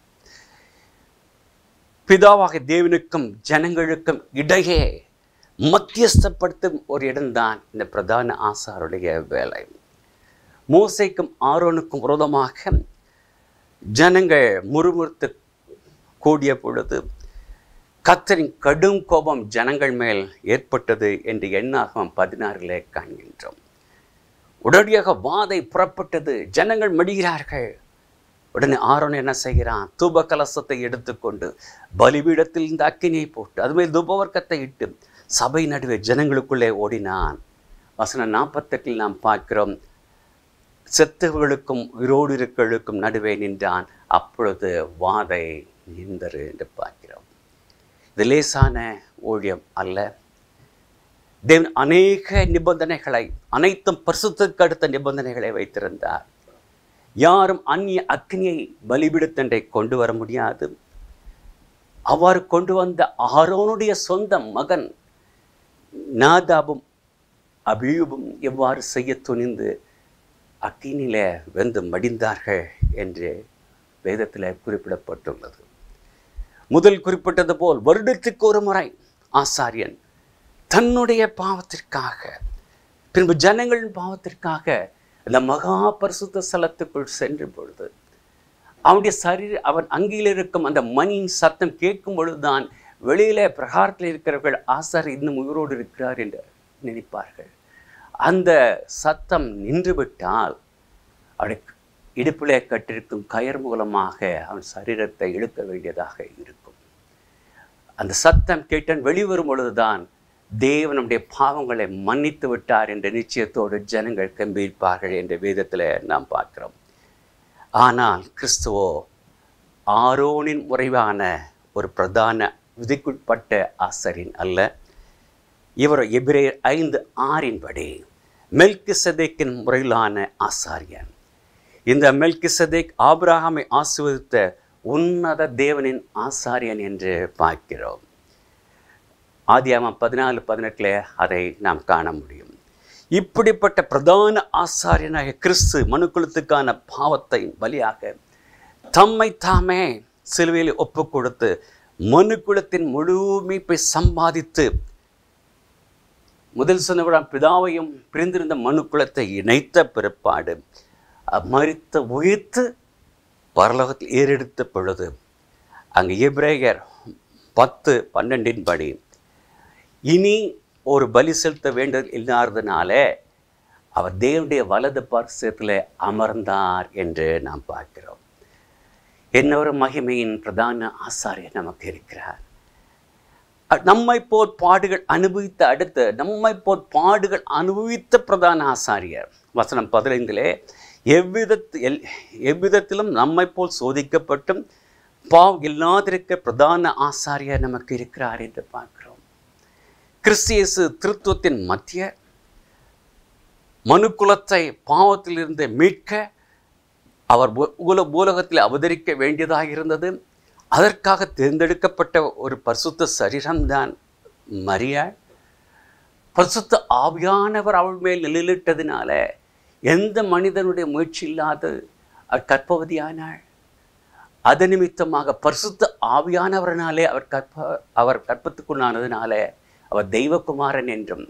பிதாவாக தேவனுக்கும் ஜனங்களுக்கும் இடையே மத்தியஸ்தப்படுத்தும் ஒரு இடம்தான் இந்த பிரதான ஆசாருடைய வேலை மோசைக்கும் ஆரோனுக்கும் விரோதமாக ஜனங்கள் முறுமுறுத்து கூடிய பொழுது கத்தரின் கடும் கோபம் ஜனங்கள் மேல் ஏற்பட்டது என்று எண்ணாகம் பதினாறிலே காண்கின்றோம் உடனடியாக வாதை புறப்பட்டது ஜனங்கள் மடிகிறார்கள் உடனே ஆரோன் என்ன செய்கிறான் தூப கலசத்தை எடுத்துக்கொண்டு பலிபீடத்தில் இந்த அக்கினியை போட்டு அதுமேல் தூபவர்க்கத்தை இட்டு சபை நடுவே ஜனங்களுக்குள்ளே ஓடினான் வசனம் நாற்பத்தெட்டில் நாம் பார்க்கிறோம் செத்தவர்களுக்கும் உயிரோடு இருக்கிறவர்களுக்கும் நடுவே நின்றான் அப்பொழுது வாதை நின்றரு என்று பார்க்கிறோம் இது லேசான ஊழியம் அல்ல தேவன் அநேக நிபந்தனைகளை அனைத்தும் பரிசுத்தற்கு அடுத்த நிபந்தனைகளை வைத்திருந்தார் யாரும் அந்நிய அக்னியை பலிபிடுத்தண்டை கொண்டு வர முடியாது அவ்வாறு கொண்டு வந்த ஆரோனுடைய சொந்த மகன் நாதாபும் அபியூபும் எவ்வாறு செய்ய துணிந்து அக்கினியில வெந்து மடிந்தார்கள் என்று வேதத்தில் குறிப்பிடப்பட்டுள்ளது முதல் குறிப்பிட்டது போல் வருடத்துக்கு ஒரு முறை ஆசாரியன் தன்னுடைய பாவத்திற்காக பின்பு ஜனங்களின் பாவத்திற்காக இந்த மகா பரிசுத்த ஸ்தலத்துக்குள் சென்ற பொழுது அவனுடைய சரீர அவன் அங்கியில் இருக்கும் அந்த மணியின் சத்தம் கேட்கும் பொழுதுதான் வெளியில பிரகாரத்தில் இருக்கிறவர்கள் ஆசாரி இன்னும் உயிரோடு இருக்கிறார் என்று நினைப்பார்கள் அந்த சத்தம் நின்றுவிட்டால் அவனுக்கு இடுப்பிலே கட்டிருக்கும் கயர் மூலமாக அவன் சரீரத்தை இழுக்க வேண்டியதாக இருக்கும் அந்த சத்தம் கேட்டன் வெளிவரும் பொழுதுதான் தேவனுடைய பாவங்களை மன்னித்து விட்டார் என்ற நிச்சயத்தோடு ஜனங்கள் கம்பீரிப்பார்கள் என்ற வேதத்தில் நாம் பார்க்கிறோம் ஆனால் கிறிஸ்துவோ ஆரோனின் முறைவான ஒரு பிரதான விதிக்குட்பட்ட ஆசரின் அல்ல இவர் எபிரேயர் ஐந்து ஆறின்படி மெல்கிசதேக்கின் முறையிலான ஆசாரியன் இந்த மெல்கிசதேக் ஆபிரகாமை ஆசிர்வதித்த உன்னத தேவனின் ஆசாரியன் என்று பார்க்கிறோம் ஆதியாமம் பதினாலு பதினெட்டில் அதை நாம் காண முடியும் இப்படிப்பட்ட பிரதான ஆசாரியனாக கிறிஸ்து மனுக்குலத்துக்கான பாவத்தை பலியாக தம்மை தாமே சிலுவையில் ஒப்பு கொடுத்து மனுக்குலத்தின் முழு மீட்பை சம்பாதித்து முதல் சொன்னவிடம் பிதாவையும் பிரிந்திருந்த மனுக்குலத்தை இணைத்த பிற்பாடு மறித்த உயிர்த்து பரலோகத்தில் ஏறெடுத்த பொழுது அங்கு எப்ரேயர் பத்து பன்னெண்டின் படி இனி ஒரு பலி செலுத்த வேண்டியது இல்லாததுனால அவர் தேவனுடைய வலது பார்சத்தில் அமர்ந்தார் என்று நாம் பார்க்கிறோம் என்ன ஒரு மகிமையின் பிரதான ஆசாரியர் நமக்கு இருக்கிறார் அ- நம்மை போல் பாடுகள் அனுபவித்த அடுத்து நம்மை போல் பாடுகள் அனுபவித்த பிரதான ஆசாரியர் வசனம் பதினைந்திலே எவ்விதத்து எல் எவ்விதத்திலும் நம்மை போல் சோதிக்கப்பட்டும் பாவம் இல்லாதிருக்க பிரதான ஆசாரியர் நமக்கு இருக்கிறார் என்று பார்க்கிறோம் கிறிஸ்தியசு திருத்துவத்தின் மத்திய மனுக்குலத்தை பாவத்திலிருந்து மீட்க அவர் பூ- உல பூலகத்தில் அவதரிக்க வேண்டியதாக இருந்தது அதற்காக தேர்ந்தெடுக்கப்பட்ட ஒரு பரிசுத்த சரீரம்தான் மரியாள் பரிசுத்த ஆவியானவர் அவள் மேல் நிழலிட்டதினால எந்த மனிதனுடைய முயற்சி இல்லாது அவர் கற்பவதியானாள் அது நிமித்தமாக பரிசுத்த ஆவியானவரனாலே அவர் கற்ப அவர் கற்பத்துக்குள்ளானதுனால அவர் தெய்வகுமாரன் என்றும்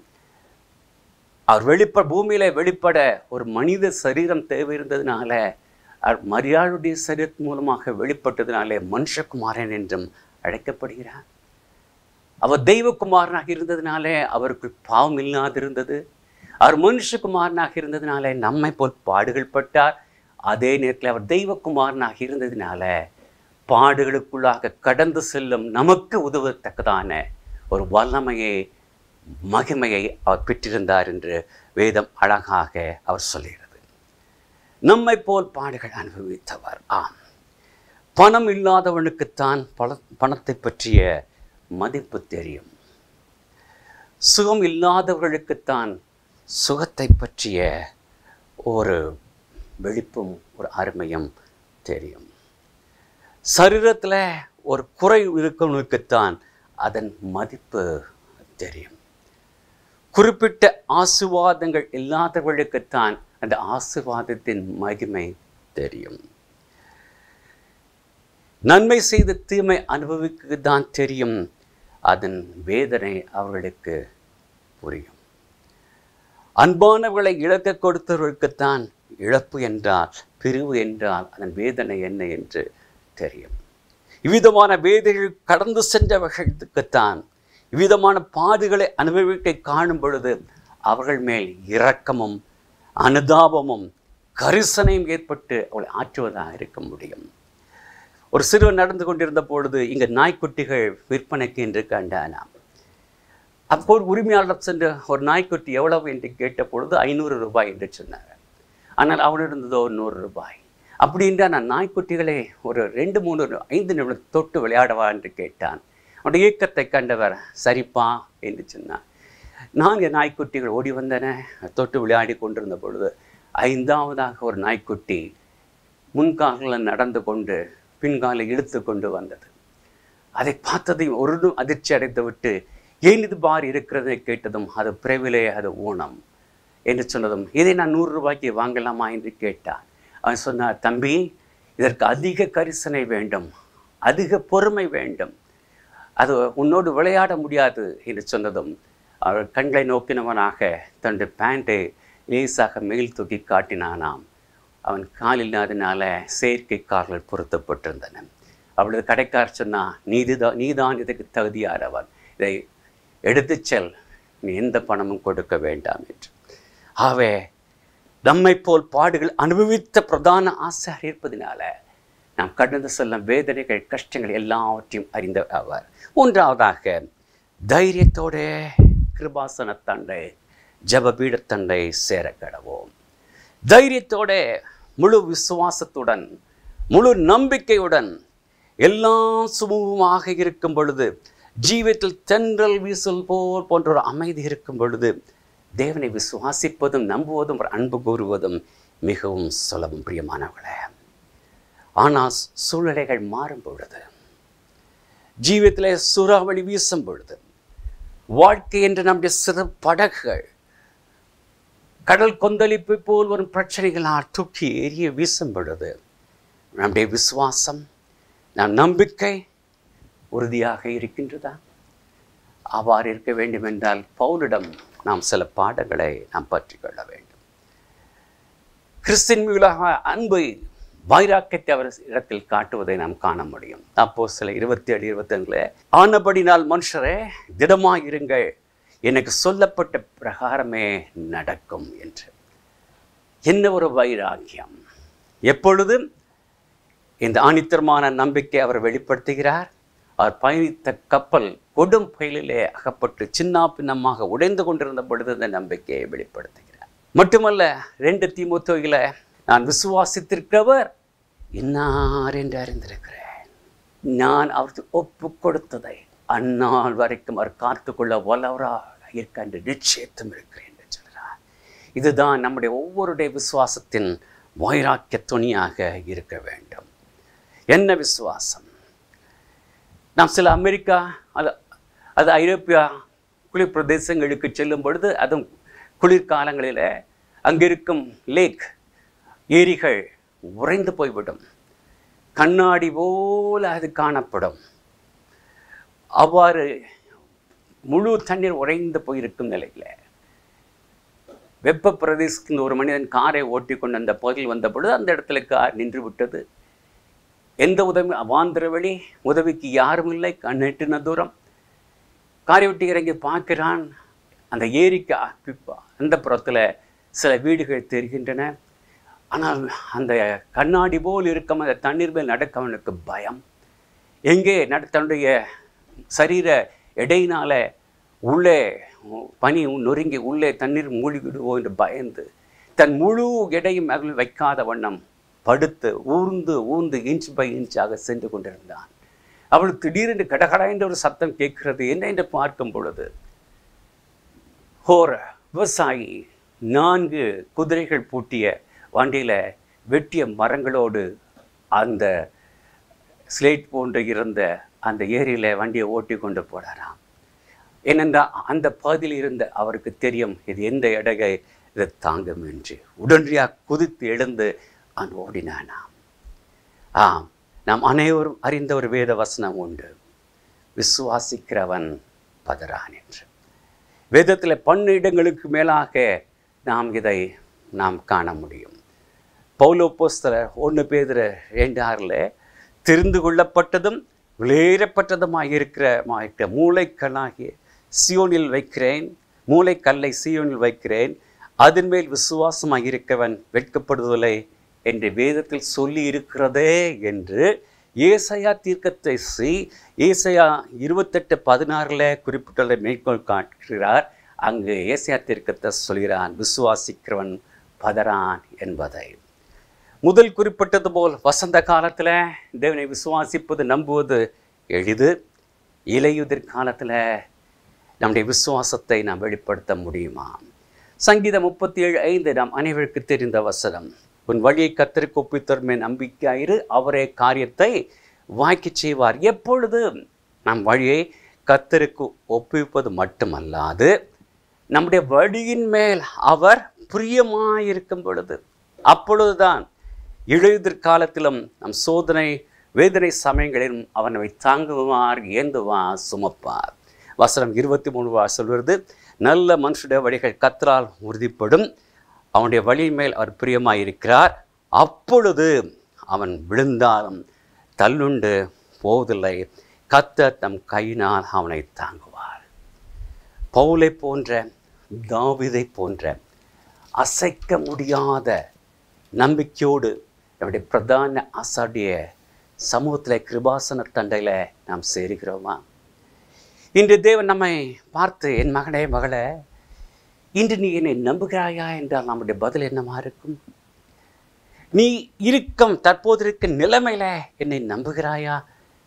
அவர் வெளிப்ப பூமியில வெளிப்பட ஒரு மனித சரீரம் தேவை இருந்ததுனால அவர் மரியாளுடைய சரீரத்தின் மூலமாக வெளிப்பட்டதினாலே மனுஷகுமாரன் என்றும் அழைக்கப்படுகிறார் அவர் தெய்வகுமாரனாக இருந்ததினாலே அவருக்கு பாவம் இல்லாதிருந்தது அவர் மனுஷகுமாரனாக இருந்ததினாலே நம்மை போல் பாடுகள் பட்டார் அதே நேரத்தில் அவர் தெய்வகுமாரனாக இருந்ததினால பாடுகளுக்குள்ளாக கடந்து செல்லும் நமக்கு உதவத்தக்கதான ஒரு வல்லமையை மகிமையை அவர் பெற்றிருந்தார் என்று வேதம் அழகாக அவர் சொல்லுகிறது நம்மை போல் பாடுகள் அனுபவித்தவர் ஆம் பணம் இல்லாதவனுக்குத்தான் பல பணத்தை பற்றிய மதிப்பு தெரியும் சுகம் இல்லாதவர்களுக்குத்தான் சுகத்தை பற்றிய ஒரு வெளிப்பும் ஒரு அருமையும் தெரியும் சரீரத்தில் ஒரு குறை இருக்கவனுக்குத்தான் அதன் மதிப்பு தெரியும் குறிப்பிட்ட ஆசிர்வாதங்கள் இல்லாதவர்களுக்குத்தான் அந்த ஆசிர்வாதத்தின் மகிமை தெரியும் நன்மை செய்த தீமை அனுபவிக்கு தான் தெரியும் அதன் வேதனை அவர்களுக்கு புரியும் அன்பானவர்களை இழக்க கொடுத்தவர்களுக்குத்தான் இழப்பு என்றால் பிரிவு என்றால் அதன் வேதனை என்ன என்று தெரியும் இவ்விதமான வேதைகள் கடந்து சென்றவர்களுக்குத்தான் இவ்விதமான பாடுகளை அனுபவிக்க காணும் பொழுது அவர்கள் மேல் இரக்கமும் அனுதாபமும் கரிசனையும் ஏற்பட்டு அவளை ஆற்றுவதாக இருக்க முடியும் ஒரு சிறுவன் நடந்து கொண்டிருந்த பொழுது இங்கே நாய்க்குட்டிகள் விற்பனைக்கு என்று கண்டானாம் அப்போது உரிமையாளர் சென்ற ஒரு நாய்க்குட்டி எவ்வளவு என்று கேட்ட பொழுது ஐநூறு ரூபாய் என்று சொன்னார் ஆனால் அவனிடம் இருந்ததோ நூறு ரூபாய் அப்படி என்றால் நான் நாய்க்குட்டிகளை ஒரு ரெண்டு மூணு ஐந்து நிமிடம் தொட்டு விளையாடவா என்று கேட்டான் அவனுடைய இயக்கத்தை கண்டவர் சரிப்பா என்று சொன்னான் நான்கு நாய்க்குட்டிகள் ஓடி வந்தன தொட்டு விளையாடி கொண்டிருந்த பொழுது ஐந்தாவதாக ஒரு நாய்க்குட்டி முன்காலில் நடந்து கொண்டு பின்காலை இழுத்து கொண்டு வந்தது அதை பார்த்ததையும் ஒரு அதிர்ச்சி அடைத்து விட்டு ஏன் இது பார் இருக்கிறதை கேட்டதும் அது பிறவிலே அது ஊனம் என்று சொன்னதும் இதை நான் நூறு ரூபாய்க்கு வாங்கலாமா என்று கேட்டான் அவன் சொன்னார் தம்பி இதற்கு அதிக கரிசனை வேண்டும் அதிக பொறுமை வேண்டும் அது உன்னோடு விளையாட முடியாது என்று சொன்னதும் அவர் கண்களை நோக்கினவனாக தன்னுடைய பேண்டை லேசாக மேல் தூக்கி காட்டினானாம் அவன் கால் இல்லாதனால செயற்கை கால்கள் பொருத்தப்பட்டிருந்தன அவளது கடைக்கார் சொன்னா நீதிதான் நீதான் இதுக்கு தகுதியானவன் இதை எடுத்துச் செல் நீ எந்த பணமும் கொடுக்க வேண்டாம் என்று ஆவே நம்மை போல் பாடுகள் அனுபவித்த பிரதான ஆசாரி இருப்பதினால நாம் கடந்து செல்லும் வேதனைகள் கஷ்டங்கள் எல்லாவற்றையும் அறிந்த அவர் மூன்றாவதாக தைரியத்தோட கிருபாசனத்தண்டை ஜபபீடத்தண்டை சேர கடவோம் தைரியத்தோட முழு விசுவாசத்துடன் முழு நம்பிக்கையுடன் எல்லாம் சுமூகமாக இருக்கும் பொழுது ஜீவியத்தில் தென்றல் வீசல் போல் போன்ற ஒரு அமைதி இருக்கும் பொழுது தேவனை விசுவாசிப்பதும் நம்புவதும் ஒரு அன்பு கூறுவதும் மிகவும் சுலபம் பிரியமானவர்களே ஆனால் சூழ்நிலைகள் மாறும் பொழுது ஜீவியத்திலே சூறாவளி வீசும் பொழுது வாழ்க்கை என்ற நம்முடைய சிறு படகுகள் கடல் கொந்தளிப்பு போல் வரும் பிரச்சனைகளால் தூக்கி எரிய வீசும் பொழுது நம்முடைய விசுவாசம் நம் நம்பிக்கை உறுதியாக இருக்கின்றதா அவ்வாறு இருக்க வேண்டும் என்றால் பவுலிடம் நாம் சில பாடங்களை நாம் பற்றி கொள்ள வேண்டும் கிறிஸ்தின் மீதாக அன்பை வைராக்கியத்தை அவர் இடத்தில் காட்டுவதை நாம் காண முடியும் அப்போ சில இருபத்தி ஏழு இருபத்தஞ்சில் ஆனபடினால் மனுஷரே திடமாயிருங்கள் எனக்கு சொல்லப்பட்ட பிரகாரமே நடக்கும் என்று என்ன ஒரு வைராக்கியம் எப்பொழுதும் இந்த ஆணித்தரமான நம்பிக்கை அவர் வெளிப்படுத்துகிறார் அவர் பயணித்த கப்பல் கொடும் புயலிலே அகப்பட்டு சின்ன பின்னமாக உடைந்து கொண்டிருந்த பொழுது இந்த நம்பிக்கையை வெளிப்படுத்துகிறார் மட்டுமல்ல ரெண்டு தீமுத்தொகையில் நான் விசுவாசித்திருக்கிறவர் இன்னார் என்று அறிந்திருக்கிறேன் நான் அவருக்கு ஒப்பு கொடுத்ததை அந்நாள் வரைக்கும் அவர் காத்துக்கொள்ள வல்லவராக இருக்க என்று நிச்சயத்தும் இருக்கிறேன் என்று சொல்கிறார் இதுதான் நம்முடைய ஒவ்வொருடைய விசுவாசத்தின் வைராக்கிய துணியாக இருக்க வேண்டும் என்ன விசுவாசம் நாம் சில அமெரிக்கா அது அது ஐரோப்பியா குளிர் பிரதேசங்களுக்கு செல்லும் பொழுது அதுவும் குளிர்காலங்களில் அங்கிருக்கும் லேக் ஏரிகள் உறைந்து போய்விடும் கண்ணாடி போல அது காணப்படும் அவ்வாறு முழு தண்ணீர் உறைந்து போயிருக்கும் நிலையில் வெப்ப பிரதேசத்தின் ஒரு மனிதன் காரை ஓட்டி கொண்டு அந்த பகுதியில் வந்த பொழுது அந்த இடத்துல கார் நின்று விட்டது எந்த உதவி அவாந்திர வழி உதவிக்கு யாரும் இல்லை கண்ணெட்டின தூரம் காரை விட்டு இறங்கி பார்க்கிறான் அந்த ஏரிக்கு அ- அந்த புறத்தில் சில வீடுகள் தெரிகின்றன ஆனால் அந்த கண்ணாடி போல் இருக்கும் அந்த தண்ணீர் மேல் நடக்க அவனுக்கு பயம் எங்கே நட தன்னுடைய சரீர எடையினால உள்ளே பனி நொறுங்கி உள்ளே தண்ணீர் மூழ்கிடுவோ என்று பயந்து தன் முழு எடையும் அதில் வைக்காத வண்ணம் படுத்து ஊர்ந்து ஊர்ந்து இன்ச் பை இன்ச்சாக சென்று கொண்டிருந்தான் அவள் திடீரென்று கடகடா என்ற ஒரு சத்தம் கேட்கிறது என்ன என்று பார்க்கும் பொழுது ஹோர விவசாயி நான்கு குதிரைகள் பூட்டிய வண்டியில் வெட்டிய மரங்களோடு அந்த ஸ்லேட் போன்று இருந்த அந்த ஏரியில் வண்டியை ஓட்டி கொண்டு போனாராம் ஏனென்றால் அந்த பகுதியில் இருந்த அவருக்கு தெரியும் இது எந்த இடகை இதை தாங்கும் என்று உடனடியாக குதித்து எழுந்து அவன் ஓடினானாம் ஆம் நாம் அனைவரும் அறிந்த ஒரு வேத வசனம் உண்டு விசுவாசிக்கிறவன் பதறான் என்று வேதத்தில் பன்னு இடங்களுக்கு மேலாக நாம் இதை நாம் காண முடியும் பவுலோ போஸ்தலர் ஒன்று பேதுற ரெண்டு ஆறில் தெரிந்து கொள்ளப்பட்டதும் விளையேறப்பட்டதுமாக இருக்கிற இருக்கிற மூளைக்கல்லாகிய சியோனில் வைக்கிறேன் மூளைக்கல்லை சியோனில் வைக்கிறேன் அதன் மேல் விசுவாசமாக இருக்கவன் வெட்கப்படுவதில்லை என்று வேதத்தில் சொல்லி இருக்கிறதே என்று ஏசையா தீர்க்கத்தை செய் ஏசையா இருபத்தெட்டு பதினாறில் குறிப்பிட்டுள்ள மேற்கோள் காட்டுகிறார் அங்கு ஏசையா தீர்க்கத்தை சொல்கிறான் விசுவாசிக்கிறவன் பதறான் என்பதை முதல் குறிப்பிட்டது போல் வசந்த காலத்தில் தேவனை விசுவாசிப்பது நம்புவது எளிது இலையுதிர் காலத்தில் நம்முடைய விசுவாசத்தை நாம் வெளிப்படுத்த முடியுமா சங்கீதம் முப்பத்தி ஏழு ஐந்து நாம் அனைவருக்கு தெரிந்த வசனம் உன் வழியை கத்தருக்கு ஒப்பித்தருமே நம்பிக்கையாயிரு அவரே காரியத்தை வாய்க்கச் செய்வார் எப்பொழுது நம் வழியை கத்தருக்கு ஒப்புவிப்பது மட்டுமல்லாது நம்முடைய வழியின் மேல் அவர் பிரியமாயிருக்கும் பொழுது அப்பொழுதுதான் இளையுதிர் காலத்திலும் நம் சோதனை வேதனை சமயங்களிலும் அவனை தாங்குவார் ஏந்துவார் சுமப்பார் வசனம் இருபத்தி மூணு வா சொல்வது நல்ல மனுஷனுடைய வழிகள் கத்தரால் உறுதிப்படும் அவனுடைய வழி மேல் அவர் பிரியமாயிருக்கிறார் அப்பொழுது அவன் விழுந்தாலும் தள்ளுண்டு போவதில்லை கத்தர் தம் கையினால் அவனை தாங்குவார் பவுலை போன்ற தாவிதை போன்ற அசைக்க முடியாத நம்பிக்கையோடு நம்முடைய பிரதான ஆசாரிய சமூகத்தில் கிருபாசன தண்டையில் நாம் சேருகிறோமா இன்று தேவன் நம்மை பார்த்து என் மகனே மகளே இன்று நீ என்னை நம்புகிறாயா என்றால் நம்முடைய பதில் என்னவா இருக்கும் நீ இருக்கும் தற்போது இருக்கும் நிலைமையில என்னை நம்புகிறாயா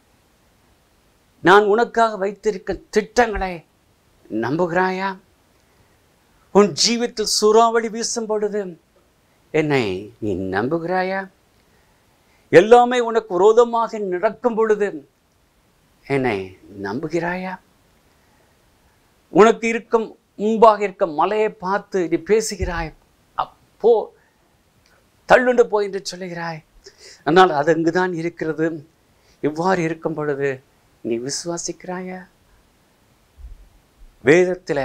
நான் உனக்காக வைத்திருக்கும் திட்டங்களை நம்புகிறாயா உன் ஜீவித்தில் சூறாவளி வீசும் பொழுது என்னை நீ நம்புகிறாயா எல்லாமே உனக்கு விரோதமாக நடக்கும் பொழுது என்னை நம்புகிறாயா உனக்கு இருக்கும் முன்பாக இருக்கும் மலையை பார்த்து நீ பேசுகிறாய் அப்போ தள்ளுண்டு போய் என்று சொல்லுகிறாய் ஆனால் அது அங்குதான் இருக்கிறது இவ்வாறு இருக்கும் பொழுது நீ விசுவாசிக்கிறாயா வேதத்தில்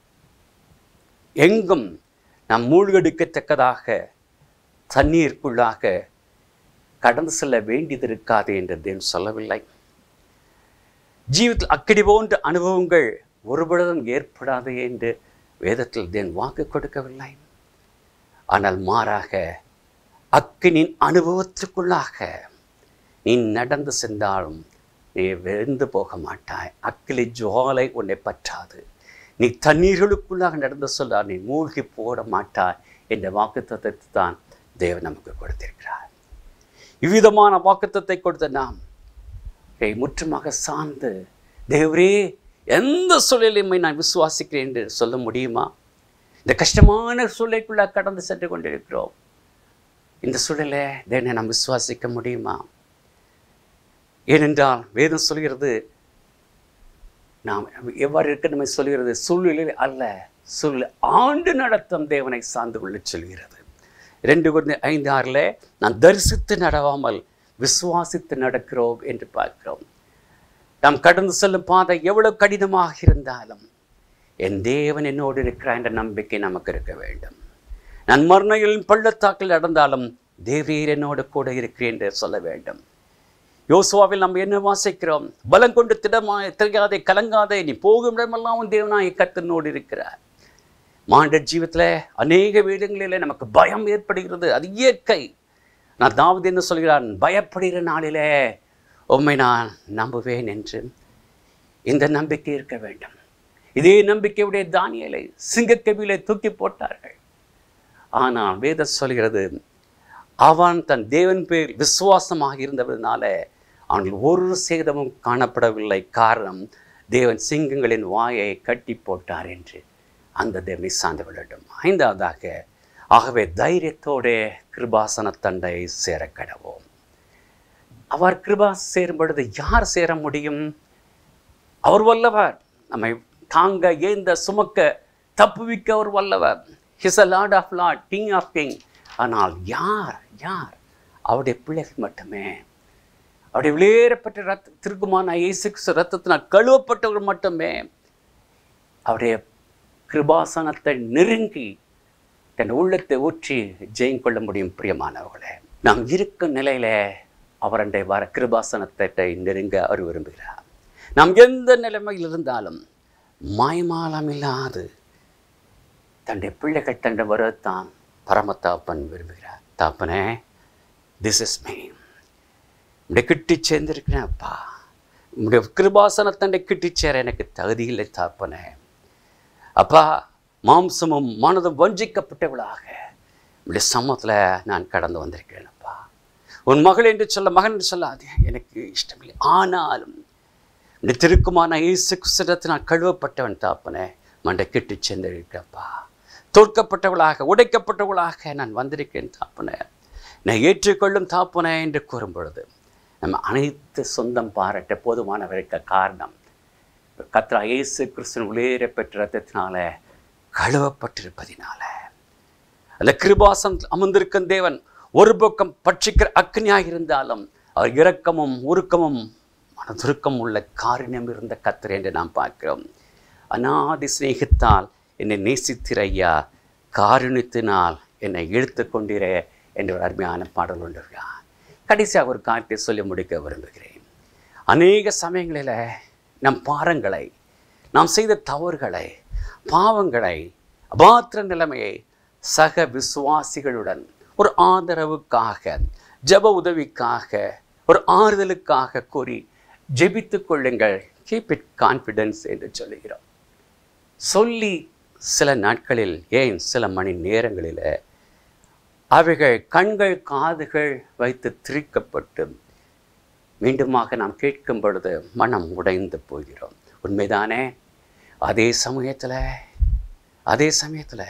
எங்கும் நாம் மூழ்கடிக்கத்தக்கதாக தண்ணீருக்குள்ளாக கடந்து செல்ல வேண்டியது இருக்காது என்று தேவன் சொல்லவில்லை ஜீவித்தில் அக்கடி போன்ற அனுபவங்கள் ஒருபொழுதும் ஏற்படாது என்று வேதத்தில் தேவன் வாக்கு கொடுக்கவில்லை ஆனால் மாறாக அக்கினின் அனுபவத்திற்குள்ளாக நீ நடந்து சென்றாலும் நீ வெந்து போக மாட்டாய் அக்கிலி ஜுவாலை உன்னை பற்றாது நீ தண்ணீர்களுக்குள்ளாக நடந்து சொல்லார் நீ மூழ்கி போட மாட்டாய் என்ற வாக்குத்தத்தை தான் தேவன் நமக்கு கொடுத்திருக்கிறார் இவ்விதமான வாக்குத்தத்தை கொடுத்த நாம் இதை முற்றுமாக சார்ந்து தேவரே எந்த சூழலையுமே நான் விசுவாசிக்கிறேன் என்று சொல்ல முடியுமா இந்த கஷ்டமான சூழலுக்குள்ள கடந்து சென்று கொண்டிருக்கிறோம் இந்த சூழலை தேவனை நாம் விசுவாசிக்க முடியுமா ஏனென்றால் வேதம் சொல்கிறது நாம் எவ்வாறு இருக்க நம்ம சொல்கிறது சூழ்நிலையில் அல்ல சூழ்நிலை ஆண்டு நடத்தும் தேவனை சார்ந்து கொள்ள சொல்கிறது ரெண்டு குழந்தை ஐந்து ஆறில் நான் தரிசித்து நடவாமல் விசுவாசித்து நடக்கிறோம் என்று பார்க்கிறோம் நாம் கடந்து செல்லும் பாதை எவ்வளவு கடினமாக இருந்தாலும் என் தேவன் என்னோடு இருக்கிறார் என்ற நம்பிக்கை நமக்கு இருக்க வேண்டும் நான் மறுநாளில் பள்ளத்தாக்கில் நடந்தாலும் தேவரீர் என்னோடு கூட இருக்கிறேன் என்று சொல்ல வேண்டும் யோசுவாவில் நம்ம என்ன வாசிக்கிறோம் பலம் கொண்டு திடமாய் தெரியாதே கலங்காதே நீ போகும் இடமெல்லாம் உன் தேவனாய் கத்தனோடு இருக்கிறார் மாண்ட ஜீவத்தில் அநேக வேதங்களில் நமக்கு பயம் ஏற்படுகிறது அது இயற்கை நான் தாவது என்ன சொல்கிறான் பயப்படுகிற நாளிலே உண்மை நான் நம்புவேன் என்று இந்த நம்பிக்கை இருக்க வேண்டும் இதே நம்பிக்கையுடைய தானியலை சிங்கக்கவியிலே தூக்கி போட்டார்கள் ஆனால் வேதம் சொல்கிறது அவன் தன் தேவன் பேர் விசுவாசமாக இருந்தவதனால அவனில் ஒரு சேதமும் காணப்படவில்லை காரணம் தேவன் சிங்கங்களின் வாயை கட்டி போட்டார் என்று அந்த தேவனை சார்ந்து கொள்ளட்டும் ஐந்தாவதாக ஆகவே தைரியத்தோட கிருபாசன தண்டை சேர கடவோம் அவர் கிருபா சேரும் பொழுது யார் சேர முடியும் அவர் வல்லவர் நம்மை தாங்க ஏந்த சுமக்க தப்புவிக்க அவர் வல்லவர் his a Lord of Lord King of King ஆனால் யார் யார் அவருடைய பிள்ளைகள் மட்டுமே அவருடைய விளையேறப்பட்ட ரத்த திருக்குமான இயேசு கிறிஸ்து ரத்தத்தினால் கழுவப்பட்டவர் மட்டுமே அவருடைய கிருபாசனத்தை நெருங்கி தன் உள்ளத்தை ஊற்றி ஜெயம் கொள்ள முடியும் பிரியமானவர்களே நாம் இருக்கும் நிலையில அவரண்டை வர கிருபாசனத்தை நெருங்க அவர் விரும்புகிறார் நாம் எந்த நிலைமையில் இருந்தாலும் மாய்மாலம் இல்லாது தன்னுடைய பிள்ளைகள் தன்னை வரத்தான் பரமத்தாப்பன் விரும்புகிறார் தாப்பனே திஸ் இஸ் மீ உடைய கிட்டி சேர்ந்திருக்கிறேன் அப்பா உடைய கிருபாசனத்தண்டை கிட்டி சேர எனக்கு தகுதி இல்லை தாப்பனே அப்பா மாம்சமும் மனதும் வஞ்சிக்கப்பட்டவளாக உடைய சமூகத்தில் நான் கடந்து வந்திருக்கிறேன் அப்பா உன் மகள் என்று சொல்ல மகன் என்று சொல்லாது எனக்கு இஷ்டமில்லை ஆனாலும் இந்த திருக்குமான இயேசு கிறிஸ்தத்தினால் கழுவப்பட்டவன் தாப்பனே மண்டை கெட்டு சென்றிருக்கப்பா தோற்கப்பட்டவளாக உடைக்கப்பட்டவளாக நான் வந்திருக்கேன் தாப்பனே நான் ஏற்றுக்கொள்ளும் தாப்பனே என்று கூறும் பொழுது நம்ம அனைத்து சொந்தம் பாராட்ட போதுமானவருக்கு காரணம் கத்ரா இயேசு கிறிஸ்தன் உலேற பெற்ற ரத்தத்தினால கழுவப்பட்டிருப்பதினால அந்த கிருபாசம் அமர்ந்திருக்கும் தேவன் ஒரு பக்கம் பட்சிக்கிற அக்னியாக இருந்தாலும் அவர் இரக்கமும் உருக்கமும் மனதுருக்கம் உள்ள காரியம் இருந்த கத்தர் என்று நாம் பார்க்கிறோம் அநாதி சிநேகித்தால் என்னை நேசித்திர ஐயா காருண்யத்தினால் என்னை இழுத்து கொண்டிரே என்ற ஒரு அருமையான பாடல் உண்டு கடைசியாக ஒரு காரியத்தை சொல்லி முடிக்க விரும்புகிறேன் அநேக சமயங்களில் நம் பாரங்களை நாம் செய்த தவறுகளை பாவங்களை அபாத்திர நிலைமையை சக விசுவாசிகளுடன் ஒரு ஆதரவுக்காக ஜெப உதவிக்காக ஒரு ஆறுதலுக்காக கூறி ஜெபித்துக் கொள்ளுங்கள் கீப் இட் கான்ஃபிடென்ஸ் என்று சொல்லுகிறோம் சொல்லி சில நாட்களில் ஏன் சில மணி நேரங்களில் அவைகள் கண்கள் காதுகள் வைத்து திரிக்கப்பட்டு மீண்டுமாக நாம் கேட்கும் பொழுது மனம் உடைந்து போகிறோம் உண்மைதானே அதே சமயத்தில் அதே சமயத்தில்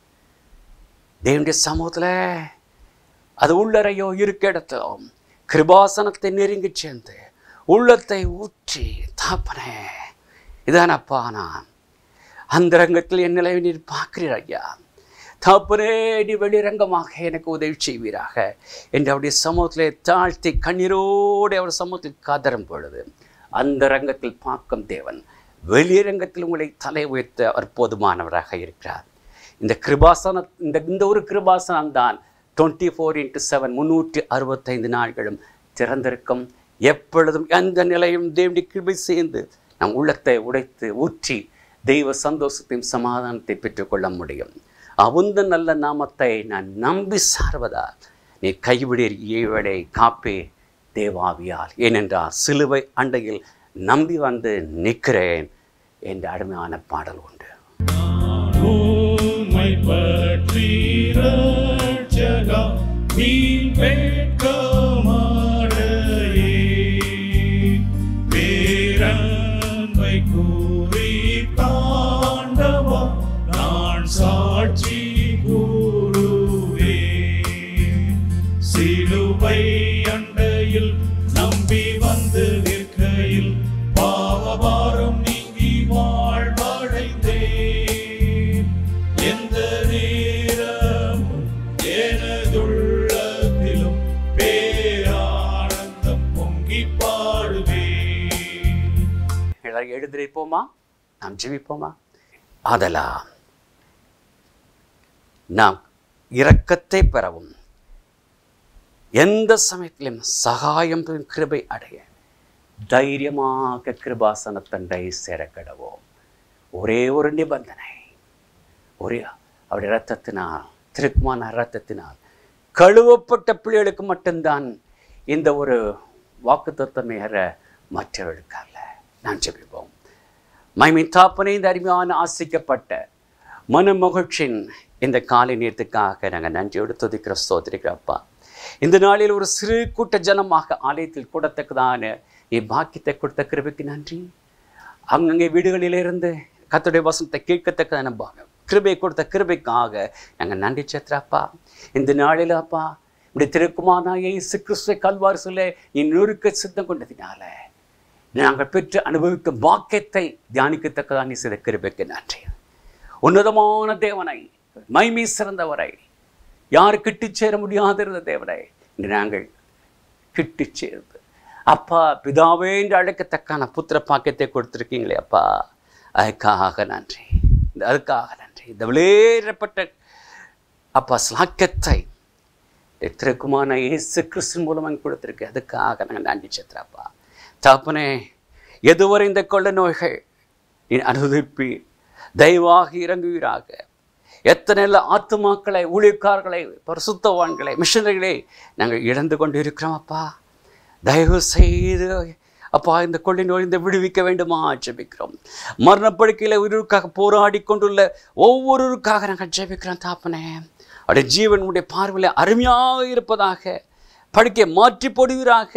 தேவனுடைய சமூகத்தில் அது உள்ளறையோ இருக்க இடத்திலோ கிருபாசனத்தை நெருங்கி சேர்ந்து உள்ளத்தை ஊற்றி தாப்பனே இதானப்பா நான் அந்த ரங்கத்தில் என் நிலையை நீர் பார்க்கிறீர் ஐயா தாப்பனே நீ வெளிரங்கமாக எனக்கு உதவி செய்வீராக என்று அவருடைய சமூகத்திலே தாழ்த்தி கண்ணீரோடு அவர் சமூகத்தில் காதரும் பொழுது அந்த ரங்கத்தில் பார்க்கும் தேவன் வெளிரங்கத்தில் உங்களை தலை உயர்த்த அவர் போதுமானவராக இருக்கிறார் இந்த கிருபாசன இந்த இந்த ஒரு கிருபாசனம் தான் டுவெண்ட்டி ஃபோர் இன்ட்டு செவன் முந்நூற்றி அறுபத்தைந்து நாட்களும் திறந்திருக்கும் எப்பொழுதும் எந்த நிலையும் தேவனுடைய கிருபை சேர்ந்து நம் உள்ளத்தை உடைத்து ஊற்றி தெய்வ சந்தோஷத்தையும் சமாதானத்தை பெற்றுக்கொள்ள முடியும் அவுந்த நல்ல நாமத்தை நான் நம்பி சார்வதா நீ கைவிடீர் ஈவடை காப்பே தேவாவியால் ஏனென்றால் சிலுவை அண்டையில் நம்பி வந்து நிற்கிறேன் என்ற அருமையான பாடல் உண்டு உம்மை பற்றி ரட்சகா நீர் வெட்கமாடையே. பேரன்பை கூறி தாண்டவா நான் சாட்சி கூறுவேன். சிலுவை அண்டையில் நம்பி வந்து நிற்கையில் பாவபாரம் நீங்கி வாழ்வடைந்தேன் எந்த நேரமும் எனதுள்ளத்திலும் பேரானந்தம் பொங்கி பாடுவேன் எல்லாரும் எழுந்திருப்போமா நாம் ஜெபிப்போமா ஆதலா நாம் இரக்கத்தை பெறவும் எந்த சமயத்திலும் சகாயம் பெறும் கிருபை அடைய தைரியமாக கிருபாசனத்தண்டை சேரக்கடவோம் ஒரே ஒரு நிபந்தனை ஒரே அவருடைய இரத்தத்தினால் திருக்குமான இரத்தத்தினால் கழுவப்பட்ட பிள்ளைகளுக்கு மட்டும்தான் இந்த ஒரு வாக்குத்தத்தமே அற மற்றவர்களுக்கு அல்ல நான் ஜெபிப்போம் மைமின் தாப்பனே இந்த அருமையான ஆசிக்கப்பட்ட மன மகிழ்ச்சியின் இந்த காலை நேரத்துக்காக நாங்கள் நன்றியோடு துதிக்கிற ஸ்தோத்திரிக்கிறப்பா இந்த நாளில் ஒரு சிறு கூட்ட ஜனமாக ஆலயத்தில் கூடத்தக்கதான நீ பாக்கியத்தை கொடுத்த கிருபைக்கு நன்றி அங்கங்கே வீடுகளிலிருந்து கர்த்தருடைய வசனத்தை கேட்கத்தக்கதான பாகம் கிருபை கொடுத்த கிருபைக்காக நாங்கள் நன்றி சேத்திராப்பா இந்த நாளில் அப்பா இப்படி திருக்குமாரனா இயேசு கிறிஸ்துவை கல்வார் சொல்ல நீ நொறுக்க சித்தம் கொண்டதினால நாங்கள் பெற்று அனுபவிக்கும் பாக்கியத்தை தியானிக்கத்தக்கதான் நீ செய்த கிருபைக்கு நன்றி உன்னதமான தேவனை மைமை சிறந்தவரை யார் கிட்டிச் சேர முடியாதிருந்த தேவனை இன்று நாங்கள் கிட்டிச் சேர்ந்து அப்பா பிதாவே என்று அழைக்கத்தக்கான புத்திர பாக்கியத்தை கொடுத்துருக்கீங்களே அப்பா அதுக்காக நன்றி இந்த அதுக்காக நன்றி இந்த விளையேறப்பட்ட அப்பா ஸ்லாக்கியத்தை திருக்குமான இயேசு கிறிஸ்து மூலமாக கொடுத்துருக்கு அதுக்காக நாங்கள் நன்றி சேத்திராப்பா தாப்பனே எதுவரை இந்த கொள்ள நோய்கள் நீ அனுபவிப்பி தயவாக இறங்குவீராக எத்தனை நல்ல ஆத்துமாக்களை ஊழியக்காரர்களை பரிசுத்தவான்களை மிஷனரிகளை நாங்கள் இழந்து கொண்டு இருக்கிறோம் அப்பா தயவு செய்து அப்பா இந்த கொள்ளை நோய் இந்த விடுவிக்க வேண்டுமா ஜெபிக்கிறோம் மரணப்படுக்கையில் உயிருக்காக போராடி கொண்டுள்ள ஒவ்வொருவருக்காக நாங்கள் ஜெபிக்கிறோம் தாப்பனே அவருடைய ஜீவன் உடைய பார்வையில் அருமையாக இருப்பதாக படுக்கை மாற்றி போடுவீராக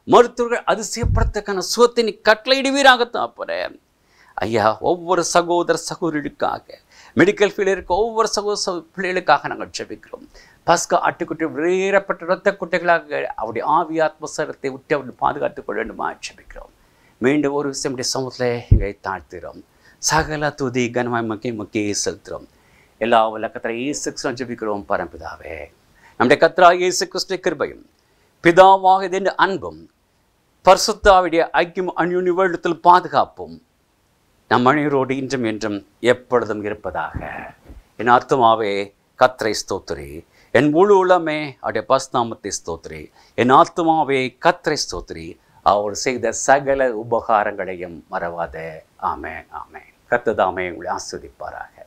மருத்துவர்கள் அதிசயப்படுத்தக்கான சுகத்தை நீ கட்டளையிடுவீராக தாப்பரே ஐயா ஒவ்வொரு சகோதர சகோதரிகளுக்காக மெடிக்கல் ஃபீல்டில் இருக்க ஒவ்வொரு சகோதர சகோ- பிள்ளைகளுக்காக நாங்கள் ஜெபிக்கிறோம் பஸ்கா ஆட்டுக்குட்டி வேறப்பட்ட இரத்த குட்டைகளாக அவருடைய ஆவி ஆத்மசரத்தை விட்டு அவர்கள் பாதுகாத்துக் கொள்ள வேண்டுமா ஜெபிக்கிறோம் மீண்டும் ஒரு விஷயம் நம்முடைய சமூகத்தில் எங்களை தாழ்த்துகிறோம் சகல துதி கனமாய் முக்கிய முக்கிய செலுத்துகிறோம் எல்லா உலகத்தில் இயேசு கிறிஸ்துவை ஜெபிக்கிறோம் பரம்பிதாவே நம்முடைய கத்ரா இயேசு கிறிஸ்து கிருபையும் பிதாவாக இதன் அன்பும் பரிசுத்தாவுடைய ஐக்கியம் அந்யுனி வேண்டத்தில் பாதுகாப்பும் நம் மனிதரோடு இன்றும் என்றும் எப்பொழுதும் இருப்பதாக என் ஆத்மாவே கத்ரை ஸ்தோத்திரி என் முழு உளமே அவருடைய பஸ்நாமத்தை ஸ்தோத்திரி என் ஆத்மாவே கத்ரை ஸ்தோத்திரி அவர் செய்த சகல உபகாரங்களையும் மறவாத ஆமே ஆமே கத்ததாமே உங்களை ஆஸ்வதிப்பாராக